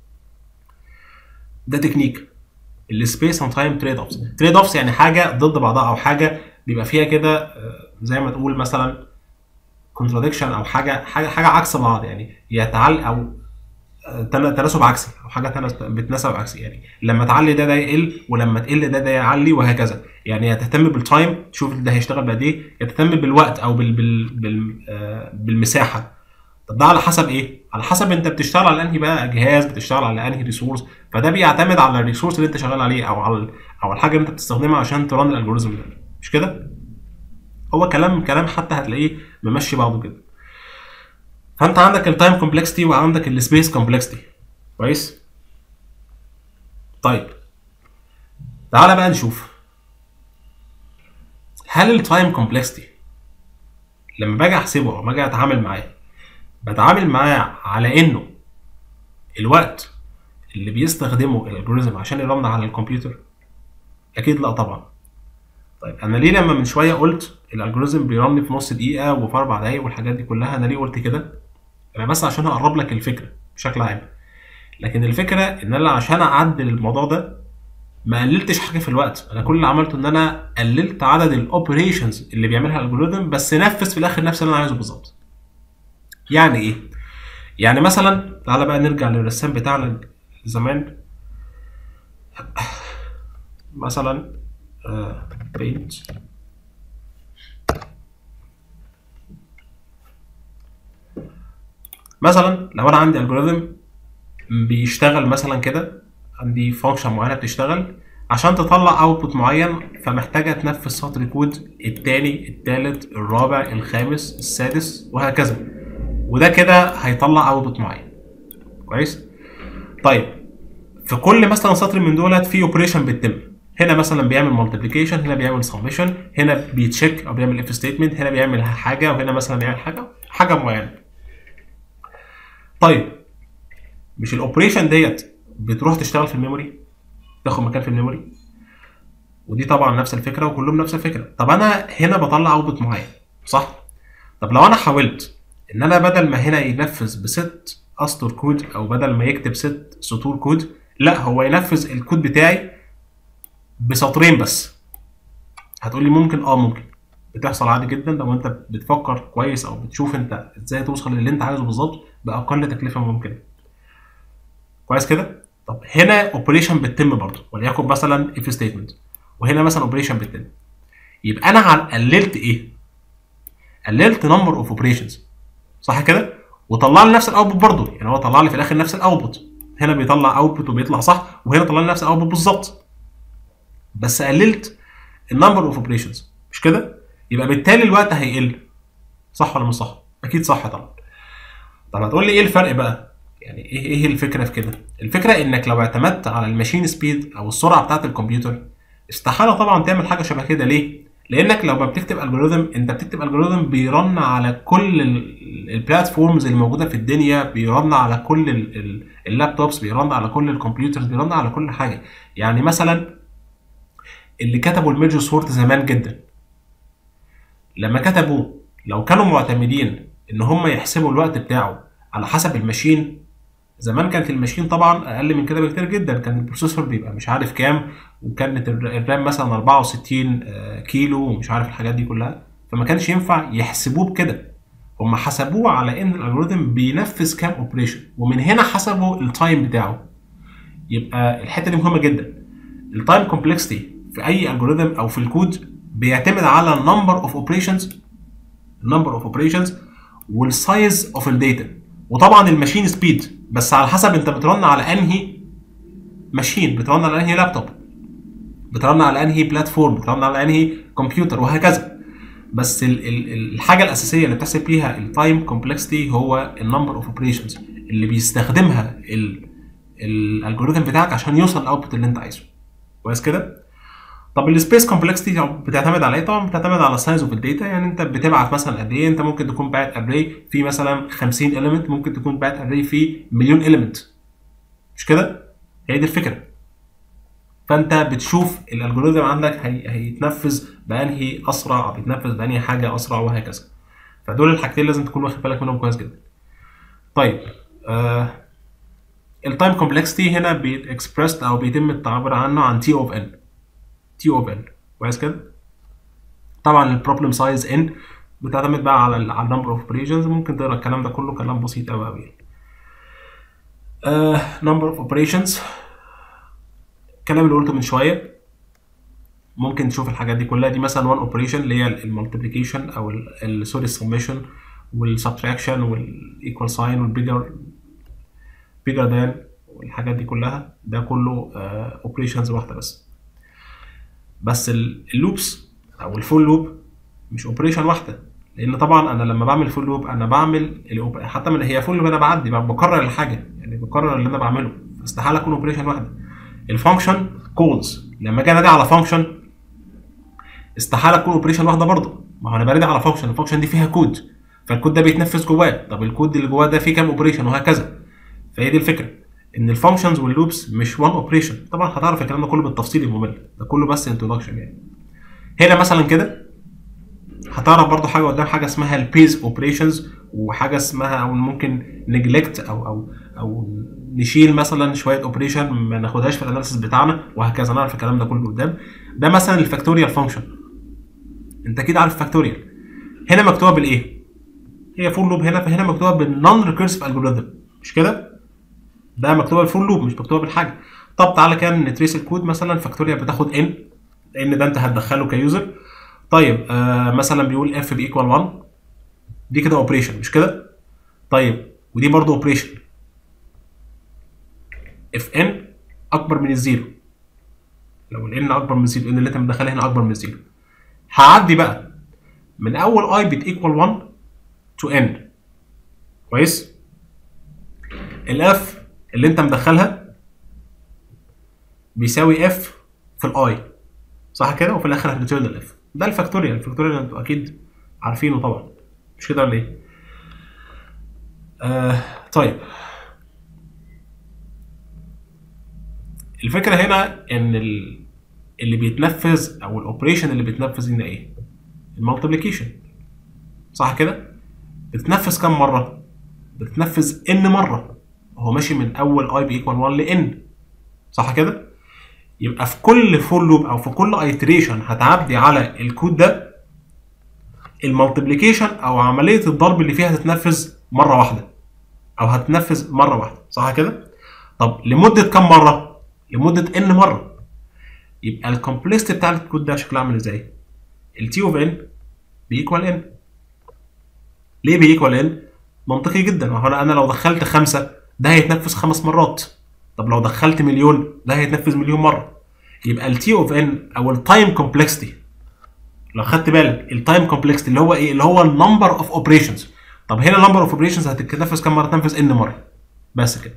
ده تكنيك السبيس اند تايم تريد اوفس تريد اوفس يعني حاجه ضد بعضها او حاجه بيبقى فيها كده آه، زي ما تقول مثلا كونتراديكشن او حاجه حاجه حاجه عكس بعض يعني يتعل او آه، تنا- تناسب عكسي او حاجه تناس- بتناسب عكسي يعني لما تعلي ده ده يقل ولما تقل ده ده يعلي وهكذا يعني يا تهتم بالتايم تشوف ده هيشتغل بقد ايه يا تهتم بالوقت او بال بال بال آه، بالمساحه طب ده على حسب ايه؟ على حسب انت بتشتغل على انهي بقى جهاز بتشتغل على انهي ريسورس فده بيعتمد على الريسورس اللي انت شغال عليه او على او على الحاجه اللي انت بتستخدمها عشان ترن الالجوريزم ده مش كده؟ هو كلام كلام حتى هتلاقيه ممشي بعضه كده فانت عندك التايم كومبلكسيتي وعندك السبيس كومبلكسيتي كويس؟ طيب تعالى بقى نشوف هل التايم كومبلكسيتي لما باجي احسبه او باجي اتعامل معاه بتعامل معاه على انه الوقت اللي بيستخدمه الالجوريزم عشان يرن على الكمبيوتر اكيد لا طبعا طيب انا ليه لما من شويه قلت الالجوريزم بيرن في نص دقيقه وفي اربع دقايق والحاجات دي كلها انا ليه قلت كده انا بس عشان اقرب لك الفكره بشكل عام لكن الفكره ان انا عشان اعدل الموضوع ده ما قللتش حاجه في الوقت انا كل اللي عملته ان انا قللت عدد الاوبريشنز اللي بيعملها الالجوريثم بس نفذ في الاخر نفس اللي انا عايزه بالظبط يعني ايه يعني مثلا تعالى بقى نرجع للرسام بتاعنا زمان مثلا بينت مثلا لو انا عندي الجوريثم بيشتغل مثلا كده عندي فانكشن معينه بتشتغل عشان تطلع اوتبوت معين فمحتاجه تنفذ سطر كود التاني التالت الرابع الخامس السادس وهكذا وده كده هيطلع اوتبوت معين كويس طيب في كل مثلا سطر من دولت في اوبريشن بتتم هنا مثلا بيعمل مالتيبليكيشن هنا بيعمل سميشن هنا بيتشيك او بيعمل اف ستيتمنت هنا بيعمل حاجه وهنا مثلا بيعمل حاجه حاجه معينه طيب مش الاوبريشن ديت بتروح تشتغل في الميموري تاخد مكان في الميموري ودي طبعا نفس الفكره وكلهم نفس الفكره طب انا هنا بطلع اوتبوت معين صح طب لو انا حاولت ان انا بدل ما هنا ينفذ بست اسطر كود او بدل ما يكتب ست سطور كود لا هو ينفذ الكود بتاعي بسطرين بس هتقولي ممكن اه ممكن بتحصل عادي جدا لو انت بتفكر كويس او بتشوف انت ازاي توصل للي انت عايزه بالظبط باقل تكلفه ممكنه كويس كده طب هنا اوبريشن بتتم برضه وليكن مثلا اف ستيتمنت وهنا مثلا اوبريشن بتتم يبقى انا قللت ايه قللت نمبر اوف اوبريشنز صح كده وطلع لي نفس الاوتبوت برضه يعني هو طلع لي في الاخر نفس الاوتبوت هنا بيطلع اوتبوت وبيطلع صح وهنا طلع لي نفس الاوتبوت بالظبط بس قللت النمبر اوف اوبريشنز مش كده يبقى بالتالي الوقت هيقل صح ولا مش صح اكيد صح طبعا طب هتقول لي ايه الفرق بقى يعني ايه ايه الفكره في كده الفكره انك لو اعتمدت على الماشين سبيد او السرعه بتاعه الكمبيوتر استحاله طبعا تعمل حاجه شبه كده ليه لانك لو ما بتكتب الجوريثم انت بتكتب الجوريثم بيرن على كل البلاتفورمز اللي موجوده في الدنيا بيرن على كل اللابتوبس بيرن على كل الكمبيوترز بيرن على كل حاجه يعني مثلا اللي كتبوا الميرج سورت زمان جدا لما كتبوا لو كانوا معتمدين ان هم يحسبوا الوقت بتاعه على حسب الماشين زمان كانت الماشين طبعا اقل من كده بكتير جدا كان البروسيسور بيبقى مش عارف كام وكانت الرام مثلا 64 كيلو ومش عارف الحاجات دي كلها فما كانش ينفع يحسبوه بكده هم حسبوه على ان الالجوريثم بينفذ كام اوبريشن ومن هنا حسبوا التايم بتاعه يبقى الحته دي مهمه جدا التايم كومبلكسيتي في اي الجوريثم او في الكود بيعتمد على النمبر اوف اوبريشنز النمبر اوف اوبريشنز والسايز اوف الداتا وطبعا الماشين سبيد بس على حسب انت بترن على انهي ماشين بترن على انهي لابتوب بترن على انهي بلاتفورم بترن على انهي كمبيوتر وهكذا بس ال ال الحاجه الاساسيه اللي بتحسب فيها التايم كومبلكسيتي هو النمبر اوف اوبريشنز اللي بيستخدمها الالجوريثم بتاعك عشان يوصل الاوتبوت اللي انت عايزه كويس كده طب السبيس كومبلكسيتي بتعتمد على ايه؟ طبعا بتعتمد على السايز اوف الداتا يعني انت بتبعت مثلا قد ايه؟ انت ممكن تكون باعت اري فيه مثلا 50 element ممكن تكون باعت اري فيه مليون element مش كده؟ هي دي الفكره فانت بتشوف الالجوريثم عندك هي... هيتنفذ بانهي اسرع بيتنفذ بانهي حاجه اسرع وهكذا فدول الحاجتين لازم تكون واخد بالك منهم كويس جدا طيب آه التايم كومبلكسيتي هنا بيتكسبرست او بيتم التعبير عنه عن تي اوف ان تي اوف ان كويس كده طبعا البروبلم سايز ان بتعتمد بقى على ال على النمبر اوف اوبريشنز ممكن تقرا الكلام ده كله كلام بسيط قوي قوي نمبر اوف اوبريشنز الكلام اللي قلته من شويه ممكن تشوف الحاجات دي كلها دي مثلا 1 اوبريشن اللي هي المالتيبليكيشن او سوري السميشن والسبتراكشن والايكوال ساين والبيجر بيجر ذان والحاجات دي كلها ده كله اوبريشنز واحده بس بس اللوبس او الفول لوب مش اوبريشن واحده لان طبعا انا لما بعمل فول لوب انا بعمل حتى من هي فول لوب انا بعدي بكرر الحاجه يعني بكرر اللي انا بعمله استحاله اكون اوبريشن واحده الفانكشن كولز لما اجي انادي على فانكشن استحاله تكون اوبريشن واحده برضه ما هو انا بنادي على فانكشن الفانكشن دي فيها كود فالكود ده بيتنفذ جواه طب الكود اللي جواه ده فيه كام اوبريشن وهكذا فهي دي الفكره ان الفانكشنز واللوبس مش وان اوبريشن طبعا هتعرف الكلام ده كله بالتفصيل الممل ده كله بس انتروداكشن يعني هنا مثلا كده هتعرف برضو حاجه قدام حاجه اسمها البيز اوبريشنز وحاجه اسمها او ممكن نجلكت او او او نشيل مثلا شويه اوبريشن ما ناخدهاش في الاناليسيس بتاعنا وهكذا نعرف الكلام ده كله قدام ده مثلا الفاكتوريال فانكشن انت اكيد عارف فاكتوريال هنا مكتوبه بالايه هي فور لوب هنا فهنا مكتوبه بالنون ريكيرسيف الجوريثم مش كده ده مكتوبه بالفور لوب مش مكتوبه بالحاجه طب تعالى كده نتريس الكود مثلا فاكتوريال بتاخد ان لان ده انت هتدخله كيوزر طيب آه مثلا بيقول اف بيكوال 1 دي كده اوبريشن مش كده طيب ودي برضه اوبريشن اف ان اكبر من الزيرو لو الان اكبر من الزيرو ان اللي انت مدخلها هنا اكبر من الزيرو هعدي بقى من اول اي بت ايكوال 1 تو ان كويس الاف اللي انت مدخلها بيساوي اف في الاي صح كده وفي الاخر هتريتيرن الاف ده الفاكتوريال الفاكتوريال انتوا اكيد عارفينه طبعا مش كده ولا ايه آه طيب الفكره هنا ان ال... اللي بيتنفذ او الاوبريشن اللي بيتنفذ هنا ايه المالتيبليكيشن صح كده بتتنفذ كام مره بتتنفذ ان مره هو ماشي من اول اي بيكوال 1 لان صح كده يبقى في كل فور لوب او في كل ايتريشن هتعدي على الكود ده المالتيبليكيشن او عمليه الضرب اللي فيها هتتنفذ مره واحده او هتنفذ مره واحده صح كده طب لمده كام مره لمده ان مره يبقى الكومبلكسيتي بتاع الكود ده شكله عامل ازاي التي اوف ان بيكوال ان ليه بيكوال ان منطقي جدا ما هو انا لو دخلت خمسه ده هيتنفذ خمس مرات طب لو دخلت مليون ده هيتنفذ مليون مره يبقى التي اوف ان او التايم كومبلكسيتي لو خدت بالك التايم كومبلكسيتي اللي هو ايه اللي هو النمبر اوف اوبريشنز طب هنا النمبر اوف اوبريشنز هتتنفذ كام مره تنفذ ان مره بس كده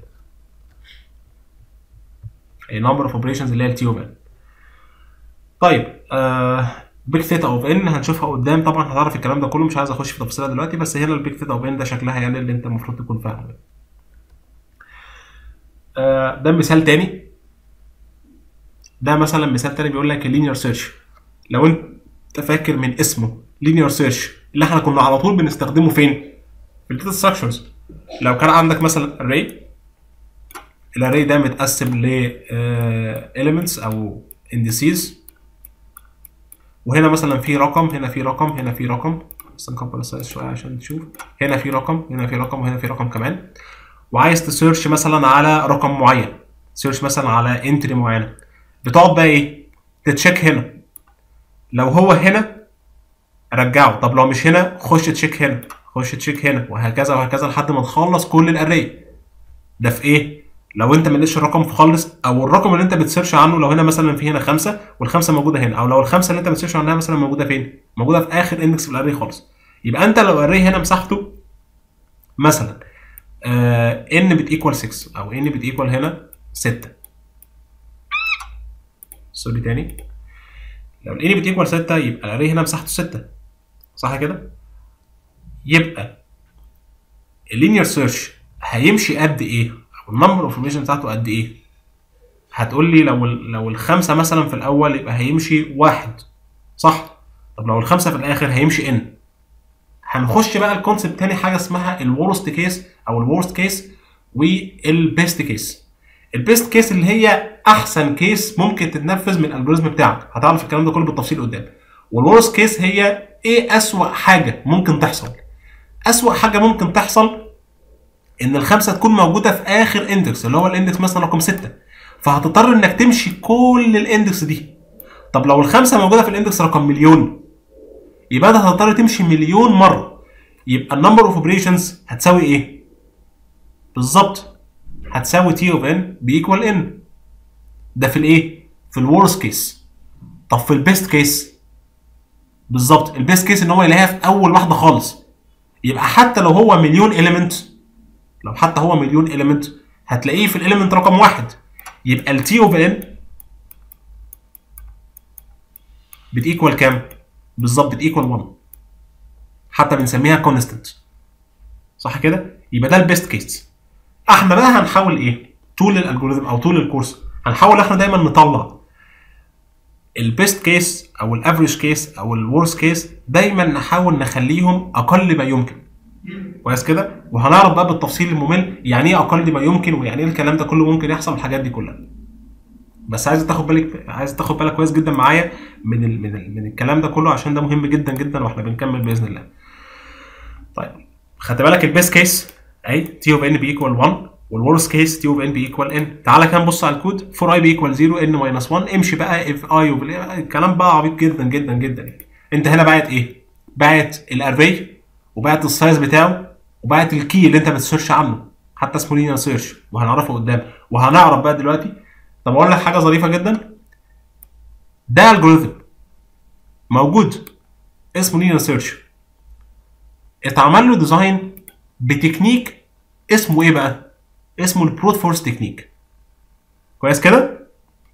النمبر اوف اوبريشنز اللي هي التي اوف ان طيب آه بيج ثيتا اوف ان هنشوفها قدام طبعا هتعرف الكلام ده كله مش عايز اخش في تفاصيلها دلوقتي بس هنا البيج ثيتا اوف ان ده شكلها يعني اللي انت المفروض تكون فاهمه آه ده مثال تاني ده مثلا مثال تاني بيقول لك اللينير سيرش لو انت فاكر من اسمه لينير سيرش اللي احنا كنا على طول بنستخدمه فين في الداتا ستراكشرز لو كان عندك مثلا اري الاري ده متقسم ل elements او indices وهنا مثلا في رقم هنا في رقم هنا في رقم بس نكبر السايز شويه عشان تشوف هنا في رقم هنا في رقم وهنا في رقم كمان وعايز تسيرش مثلا على رقم معين سيرش مثلا على انتري معينه بتقعد بقى ايه تتشيك هنا لو هو هنا رجعه طب لو مش هنا خش تشيك هنا خش تشيك هنا وهكذا وهكذا لحد ما تخلص كل الاري ده في ايه لو انت ما لقيتش الرقم خالص او الرقم اللي انت بتسيرش عنه لو هنا مثلا في هنا خمسه والخمسه موجوده هنا او لو الخمسه اللي انت بتسيرش عنها مثلا موجوده فين؟ موجوده في اخر اندكس في الاري خالص يبقى انت لو الاري هنا مساحته مثلا آه ان بتيكوال 6 او ان بتيكوال هنا 6 سوري تاني لو الان بتيكوال 6 يبقى الاري هنا مساحته 6 صح كده؟ يبقى اللينير سيرش هيمشي قد ايه؟ او النمبر اوف انفورميشن بتاعته قد ايه؟ هتقول لي لو لو الخمسه مثلا في الاول يبقى هيمشي واحد صح؟ طب لو الخمسه في الاخر هيمشي ان هنخش بقى الكونسيبت تاني حاجه اسمها الورست كيس او الورست كيس والبيست كيس البيست كيس اللي هي احسن كيس ممكن تتنفذ من الالجوريزم بتاعك هتعرف الكلام ده كله بالتفصيل قدام والورست كيس هي ايه اسوأ حاجه ممكن تحصل اسوأ حاجه ممكن تحصل ان الخمسه تكون موجوده في اخر اندكس اللي هو الاندكس مثلا رقم 6 فهتضطر انك تمشي كل الاندكس دي طب لو الخمسه موجوده في الاندكس رقم مليون يبقى انت هتضطر تمشي مليون مره يبقى النمبر اوف اوبريشنز هتساوي ايه بالظبط هتساوي تي اوف ان بيكوال ان ده في الايه في الورست كيس طب في البيست كيس بالظبط البيست كيس ان هو يلاقيها في اول واحده خالص يبقى حتى لو هو مليون اليمنت لو حتى هو مليون اليمنت هتلاقيه في الاليمنت رقم واحد يبقى التي اوف ان بتيكوال كام؟ بالظبط بتيكوال 1 حتى بنسميها كونستنت صح كده؟ يبقى ده البيست كيس احنا بقى هنحاول ايه؟ طول الالجوريزم او طول الكورس هنحاول احنا دايما نطلع البيست كيس او الافريج كيس او الورست كيس دايما نحاول نخليهم اقل ما يمكن كويس كده وهنعرف بقى بالتفصيل الممل يعني ايه اقل ما يمكن ويعني ايه الكلام ده كله ممكن يحصل الحاجات دي كلها بس عايز تاخد بالك عايز تاخد بالك كويس جدا معايا من ال... من, ال... من الكلام ده كله عشان ده مهم جدا جدا واحنا بنكمل باذن الله طيب خدت بالك البيست كيس اهي تي اوف ان بي ايكوال 1 والورست كيس تي اوف ان بي ايكوال ان تعالى كده نبص على الكود 4 اي بي ايكوال 0 ان ماينس 1 امشي بقى اف اي اوف الكلام بقى عبيط جدا جدا جدا يعني انت هنا باعت ايه؟ باعت الاري وباعت السايز بتاعه وباعت الكي اللي انت بتسيرش عنه حتى اسمه لينير سيرش وهنعرفه قدام وهنعرف بقى دلوقتي طب اقول لك حاجه ظريفه جدا ده الجوريثم موجود اسمه لينير سيرش اتعمل له ديزاين بتكنيك اسمه ايه بقى؟ اسمه البروت فورس تكنيك كويس كده؟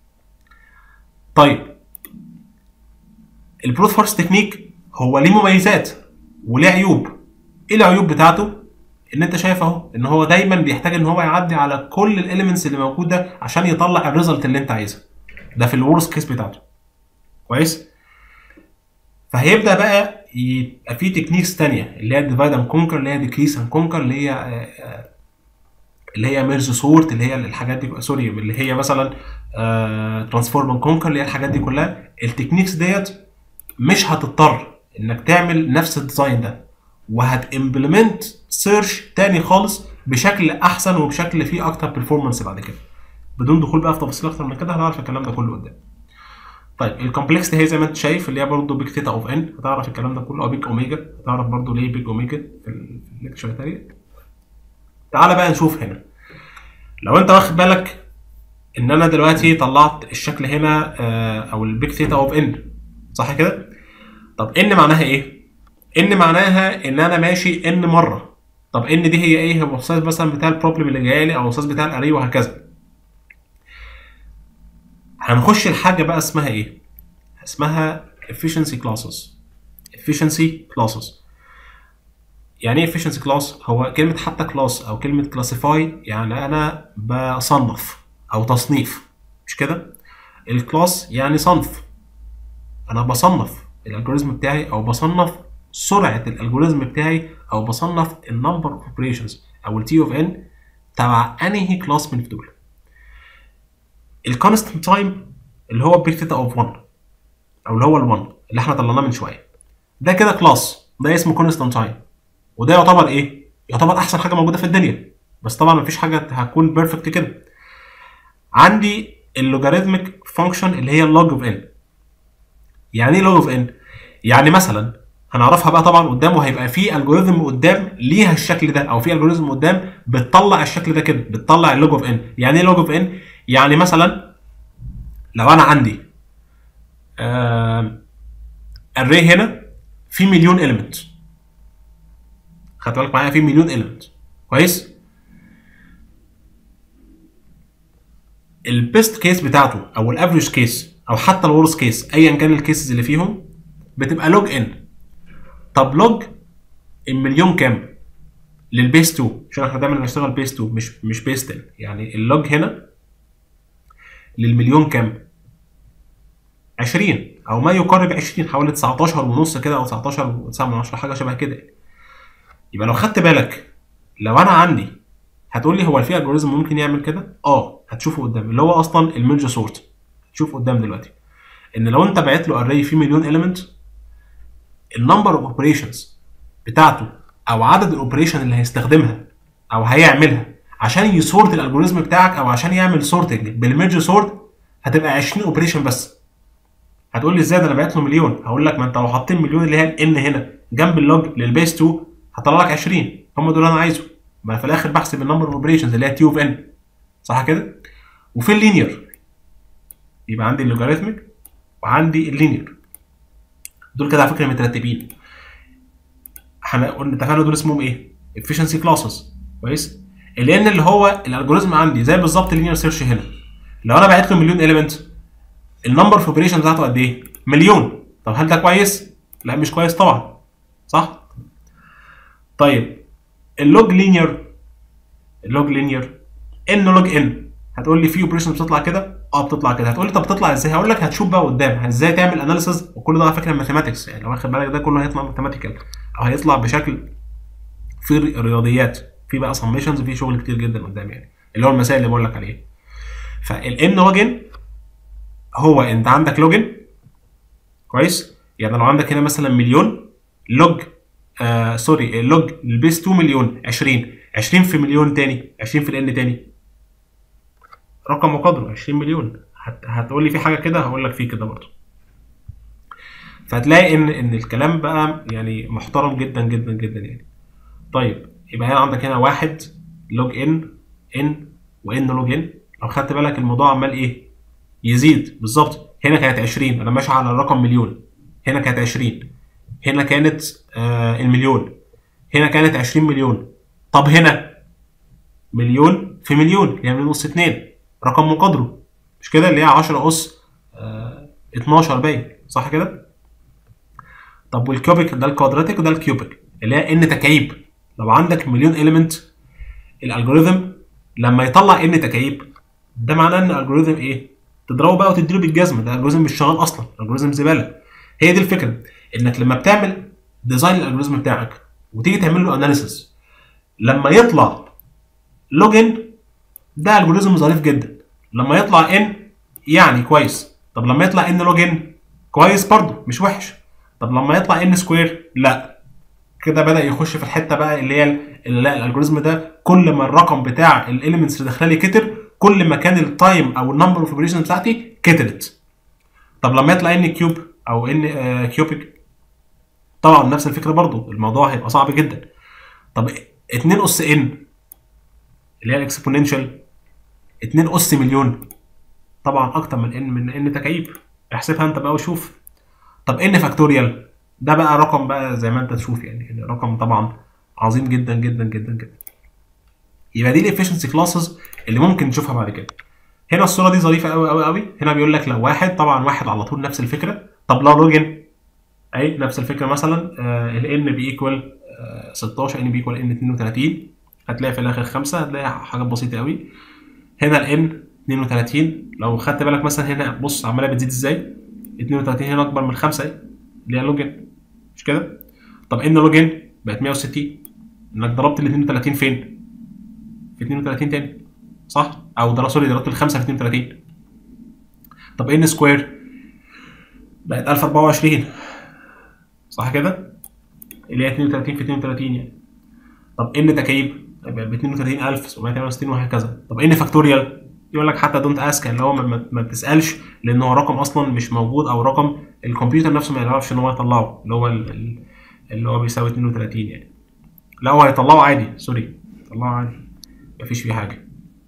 طيب البروت فورس تكنيك هو ليه مميزات وليه عيوب ايه العيوب بتاعته ان انت شايف اهو ان هو دايما بيحتاج ان هو يعدي على كل الاليمنتس اللي موجوده عشان يطلع الريزلت اللي انت عايزها ده في الورست كيس بتاعته كويس فهيبدا بقى يبقى في تكنيكس تانية اللي هي ديفايد اند كونكر اللي هي ديكريس اند كونكر اللي هي آه، اللي هي ميرج سورت اللي هي الحاجات دي سوري اللي هي مثلا ترانسفورم اند كونكر اللي هي الحاجات دي كلها التكنيكس ديت مش هتضطر انك تعمل نفس الديزاين ده وهتمبلمنت سيرش تاني خالص بشكل احسن وبشكل فيه اكتر بيرفورمانس بعد كده بدون دخول بقى في تفاصيل اكتر من كده هنعرف الكلام ده كله قدام طيب الكومبلكس هي زي ما انت شايف اللي هي برضه بيج ثيتا اوف ان هتعرف الكلام ده كله او بيج اوميجا هتعرف برضه ليه بيج اوميجا في ال- في الليكشر التاني تعالى بقى نشوف هنا لو انت واخد بالك ان انا دلوقتي طلعت الشكل هنا آه، او البيج ثيتا اوف ان صح كده طب ان معناها ايه ان معناها ان انا ماشي ان مره طب ان دي هي ايه هو السايز مثلا بتاع البروبلم اللي جاي لي او السايز بتاع الاري وهكذا هنخش الحاجه بقى اسمها ايه اسمها efficiency classes efficiency classes يعني ايه efficiency class هو كلمه حتى class او كلمه classify يعني انا بصنف او تصنيف مش كده الكلاس يعني صنف انا بصنف الالجوريزم بتاعي او بصنف سرعه الالجوريزم بتاعي او بصنف النمبر اوف اوبريشنز او التي اوف ان تبع انهي كلاس من دول الكونستنت تايم اللي هو بيك ثيتا اوف 1 او اللي هو ال1 اللي احنا طلعناه من شويه ده كده كلاس ده اسمه كونستنت تايم وده يعتبر ايه يعتبر احسن حاجه موجوده في الدنيا بس طبعا مفيش حاجه هتكون بيرفكت كده عندي اللوجاريتميك فانكشن اللي هي اللوج اوف ان يعني ايه لوج اوف ان يعني مثلا هنعرفها بقى طبعا قدام وهيبقى في الجوريزم قدام ليها الشكل ده او في الجوريزم قدام بتطلع الشكل ده كده بتطلع اللوج اوف ان يعني ايه لوج اوف ان يعني مثلا لو انا عندي الري هنا في مليون اليمنت خدت بالك معايا في مليون اليمنت كويس البيست كيس بتاعته او الافريج كيس او حتى الورست كيس ايا كان الكيسز اللي فيهم بتبقى لوج ان طب لوج المليون كام للبيس 2 عشان احنا دايما بنشتغل بيس 2 مش مش بيس 10 يعني اللوج هنا للمليون كام 20 او ما يقارب 20 حوالي 19 ونص كده او 19 و9 من 10 حاجه شبه كده يبقى لو خدت بالك لو انا عندي هتقول لي هو في الجوريزم ممكن يعمل كده اه هتشوفه قدام اللي هو اصلا الميرج سورت هتشوف قدام دلوقتي ان لو انت بعت له اري فيه مليون اليمنت النمبر اوف اوبريشنز بتاعته او عدد الاوبريشن اللي هيستخدمها او هيعملها عشان يسورت الالجوريزم بتاعك او عشان يعمل سورتنج بالميرج سورت هتبقى 20 اوبريشن بس هتقول لي ازاي ده انا بعت له مليون هقول لك ما انت لو حطيت مليون اللي هي الان هنا جنب اللوج للبيس 2 هطلع لك 20 هم دول انا عايزه ما في الاخر بحسب النمبر اوف اوبريشنز اللي هي تي اوف ان صح كده وفي اللينير يبقى عندي اللوجاريتميك وعندي اللينير دول كده على فكره مترتبين احنا قلنا اتفقنا دول اسمهم ايه efficiency كلاسز كويس اللي اللي هو الالجوريزم عندي زي بالظبط اللينير سيرش هنا لو انا بعت له مليون اليمنت النمبر اوف اوبريشن بتاعته قد ايه مليون طب هل ده كويس لا مش كويس طبعا صح طيب اللوج لينير اللوج لينير ان لوج ان هتقول لي في اوبريشن بتطلع كده اه بتطلع كده هتقول لي طب بتطلع ازاي هقول لك هتشوف بقى قدام ازاي تعمل اناليسز وكل ده على فكره ماثيماتكس يعني لو واخد بالك ده كله هيطلع ماثيماتيكال او هيطلع بشكل في رياضيات في بقى سميشنز في شغل كتير جدا قدام يعني اللي هو المسائل اللي بقول لك عليها فالان لوجن هو انت عندك لوجن كويس يعني لو عندك هنا مثلا مليون لوج آه سوري لوج البيس 2 مليون 20 20 في مليون تاني 20 في الان تاني رقم وقدره 20 مليون هت... هتقول لي في حاجه كده هقول لك في كده برضه فهتلاقي ان ان الكلام بقى يعني محترم جدا جدا جدا يعني طيب يبقى هنا عندك هنا واحد لوج ان ان وان لوج ان لو خدت بالك الموضوع عمال ايه يزيد بالظبط هنا كانت 20 انا ماشي على الرقم مليون هنا كانت 20 هنا كانت آه المليون هنا كانت 20 مليون طب هنا مليون في مليون يعني من نص اتنين رقم وقدره مش كده اللي هي 10 اس آه 12 باين صح كده طب والكيوبيك ده الكوادراتيك وده الكيوبيك اللي هي ان تكعيب لو عندك مليون اليمنت الالجوريثم لما يطلع ان تكعيب ده معناه ان الالجوريثم ايه تضربه بقى وتديله بالجزمه ده الالجوريثم مش شغال اصلا الالجوريثم زباله هي دي الفكره انك لما بتعمل ديزاين الالجوريثم بتاعك وتيجي تعمل له اناليسيس لما يطلع لوجن ده الجوريزم ظريف جدا لما يطلع ان يعني كويس طب لما يطلع ان لوجن كويس برضه مش وحش طب لما يطلع ان سكوير لا كده بدا يخش في الحته بقى اللي هي اللي لا الالجوريزم ده كل ما الرقم بتاع الاليمنتس اللي داخله لي كتر كل ما كان التايم او النمبر اوف اوبريشن بتاعتي كترت طب لما يطلع ان كيوب او ان آه كيوبيك طبعا نفس الفكره برضه الموضوع هيبقى صعب جدا طب 2 اس ان اللي هي الاكسبوننشال 2 اس مليون طبعا اكتر من ان من ان تكعيب احسبها انت بقى وشوف طب ان فاكتوريال ده بقى رقم بقى زي ما انت تشوف يعني, يعني رقم طبعا عظيم جدا جدا جدا جدا يبقى دي الافشنسي كلاسز اللي ممكن نشوفها بعد كده هنا الصوره دي ظريفه قوي قوي قوي هنا بيقول لك لو واحد طبعا واحد على طول نفس الفكره طب لو لوجن اي نفس الفكره مثلا آه الان بيكوال آه 16 ان بيكوال ان 32 هتلاقي في الاخر 5 هتلاقي حاجات بسيطه قوي هنا الان 32 لو خدت بالك مثلا هنا بص عماله بتزيد ازاي 32 هنا اكبر من 5 اهي اللي هي لوجن مش كده طب ان لوجن بقت 160 انك ضربت ال 32 فين في 32 تاني صح او ضربت سوري ضربت ال 5 في 32 طب ان سكوير بقت 1024 صح كده اللي هي 32 في 32 يعني طب ان تكعيب يبقى ب 32768 وهكذا طب ان فاكتوريال يقول لك حتى دونت اسك اللي هو ما, ما بتسالش لان هو رقم اصلا مش موجود او رقم الكمبيوتر نفسه ما يعرفش ان هو يطلعه اللي هو اللي هو بيساوي 32 يعني لا هو هيطلعه عادي سوري يطلعه عادي مفيش فيه حاجه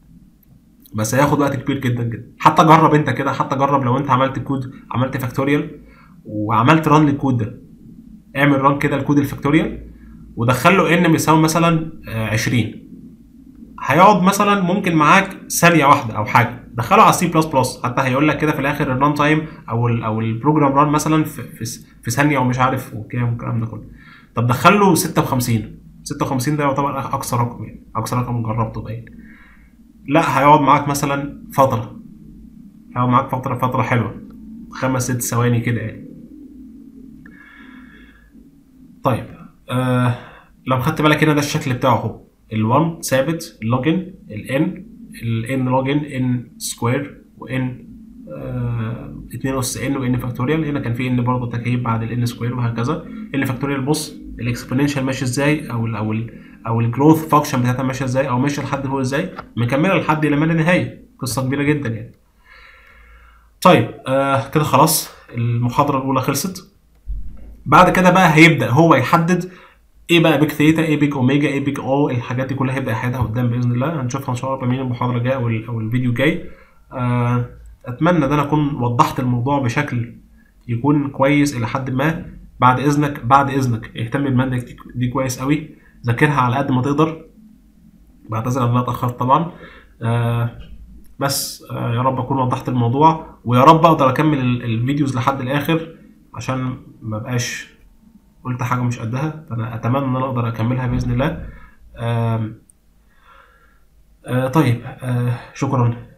بس هياخد وقت كبير جدا جدا حتى جرب انت كده حتى جرب لو انت عملت كود عملت فاكتوريال وعملت ران للكود ده اعمل ران كده الكود الفاكتوريال ودخل له ان بيساوي مثلا 20 هيقعد مثلا ممكن معاك ثانيه واحده او حاجه دخله على السي بلس بلس حتى هيقول لك كده في الاخر الران تايم او ال او البروجرام ران مثلا في, في, في ثانيه ومش عارف وكام والكلام ده كله طب دخل له 56 56 ده يعتبر اقصى رقم يعني اقصى رقم جربته باين لا هيقعد معاك مثلا فتره هيقعد معاك فتره فتره حلوه خمس ست ثواني كده يعني طيب آه لو خدت بالك هنا ده الشكل بتاعه اهو ال1 ثابت اللوجن الان الان لوجن ان سكوير وان 2 اس ان وان فاكتوريال هنا كان في ان برضه تكعيب بعد الان سكوير وهكذا ان فاكتوريال بص الاكسبوننشال ماشي ازاي او ال او ال او الجروث فانكشن بتاعتها ماشيه ازاي او ماشيه لحد فوق ازاي مكمله لحد لما لا نهايه قصه كبيره جدا يعني طيب آه كده خلاص المحاضره الاولى خلصت بعد كده بقى هيبدا هو يحدد ايه بقى بيج ثيتا ايه بيج اوميجا ايه بيج او الحاجات دي كلها هيبدا يحددها قدام باذن الله هنشوفها ان شاء الله بين المحاضره الجايه او, او الفيديو الجاي آه اتمنى ان انا اكون وضحت الموضوع بشكل يكون كويس الى حد ما بعد اذنك بعد اذنك اهتم بالماده دي كويس قوي ذاكرها على قد ما تقدر بعتذر ان انا اتاخرت طبعا آه بس آه يا رب اكون وضحت الموضوع ويا رب اقدر اكمل الفيديوز لحد الاخر عشان ما بقاش قلت حاجه مش قدها فانا اتمنى ان انا اقدر اكملها باذن الله آه آه طيب آه شكرا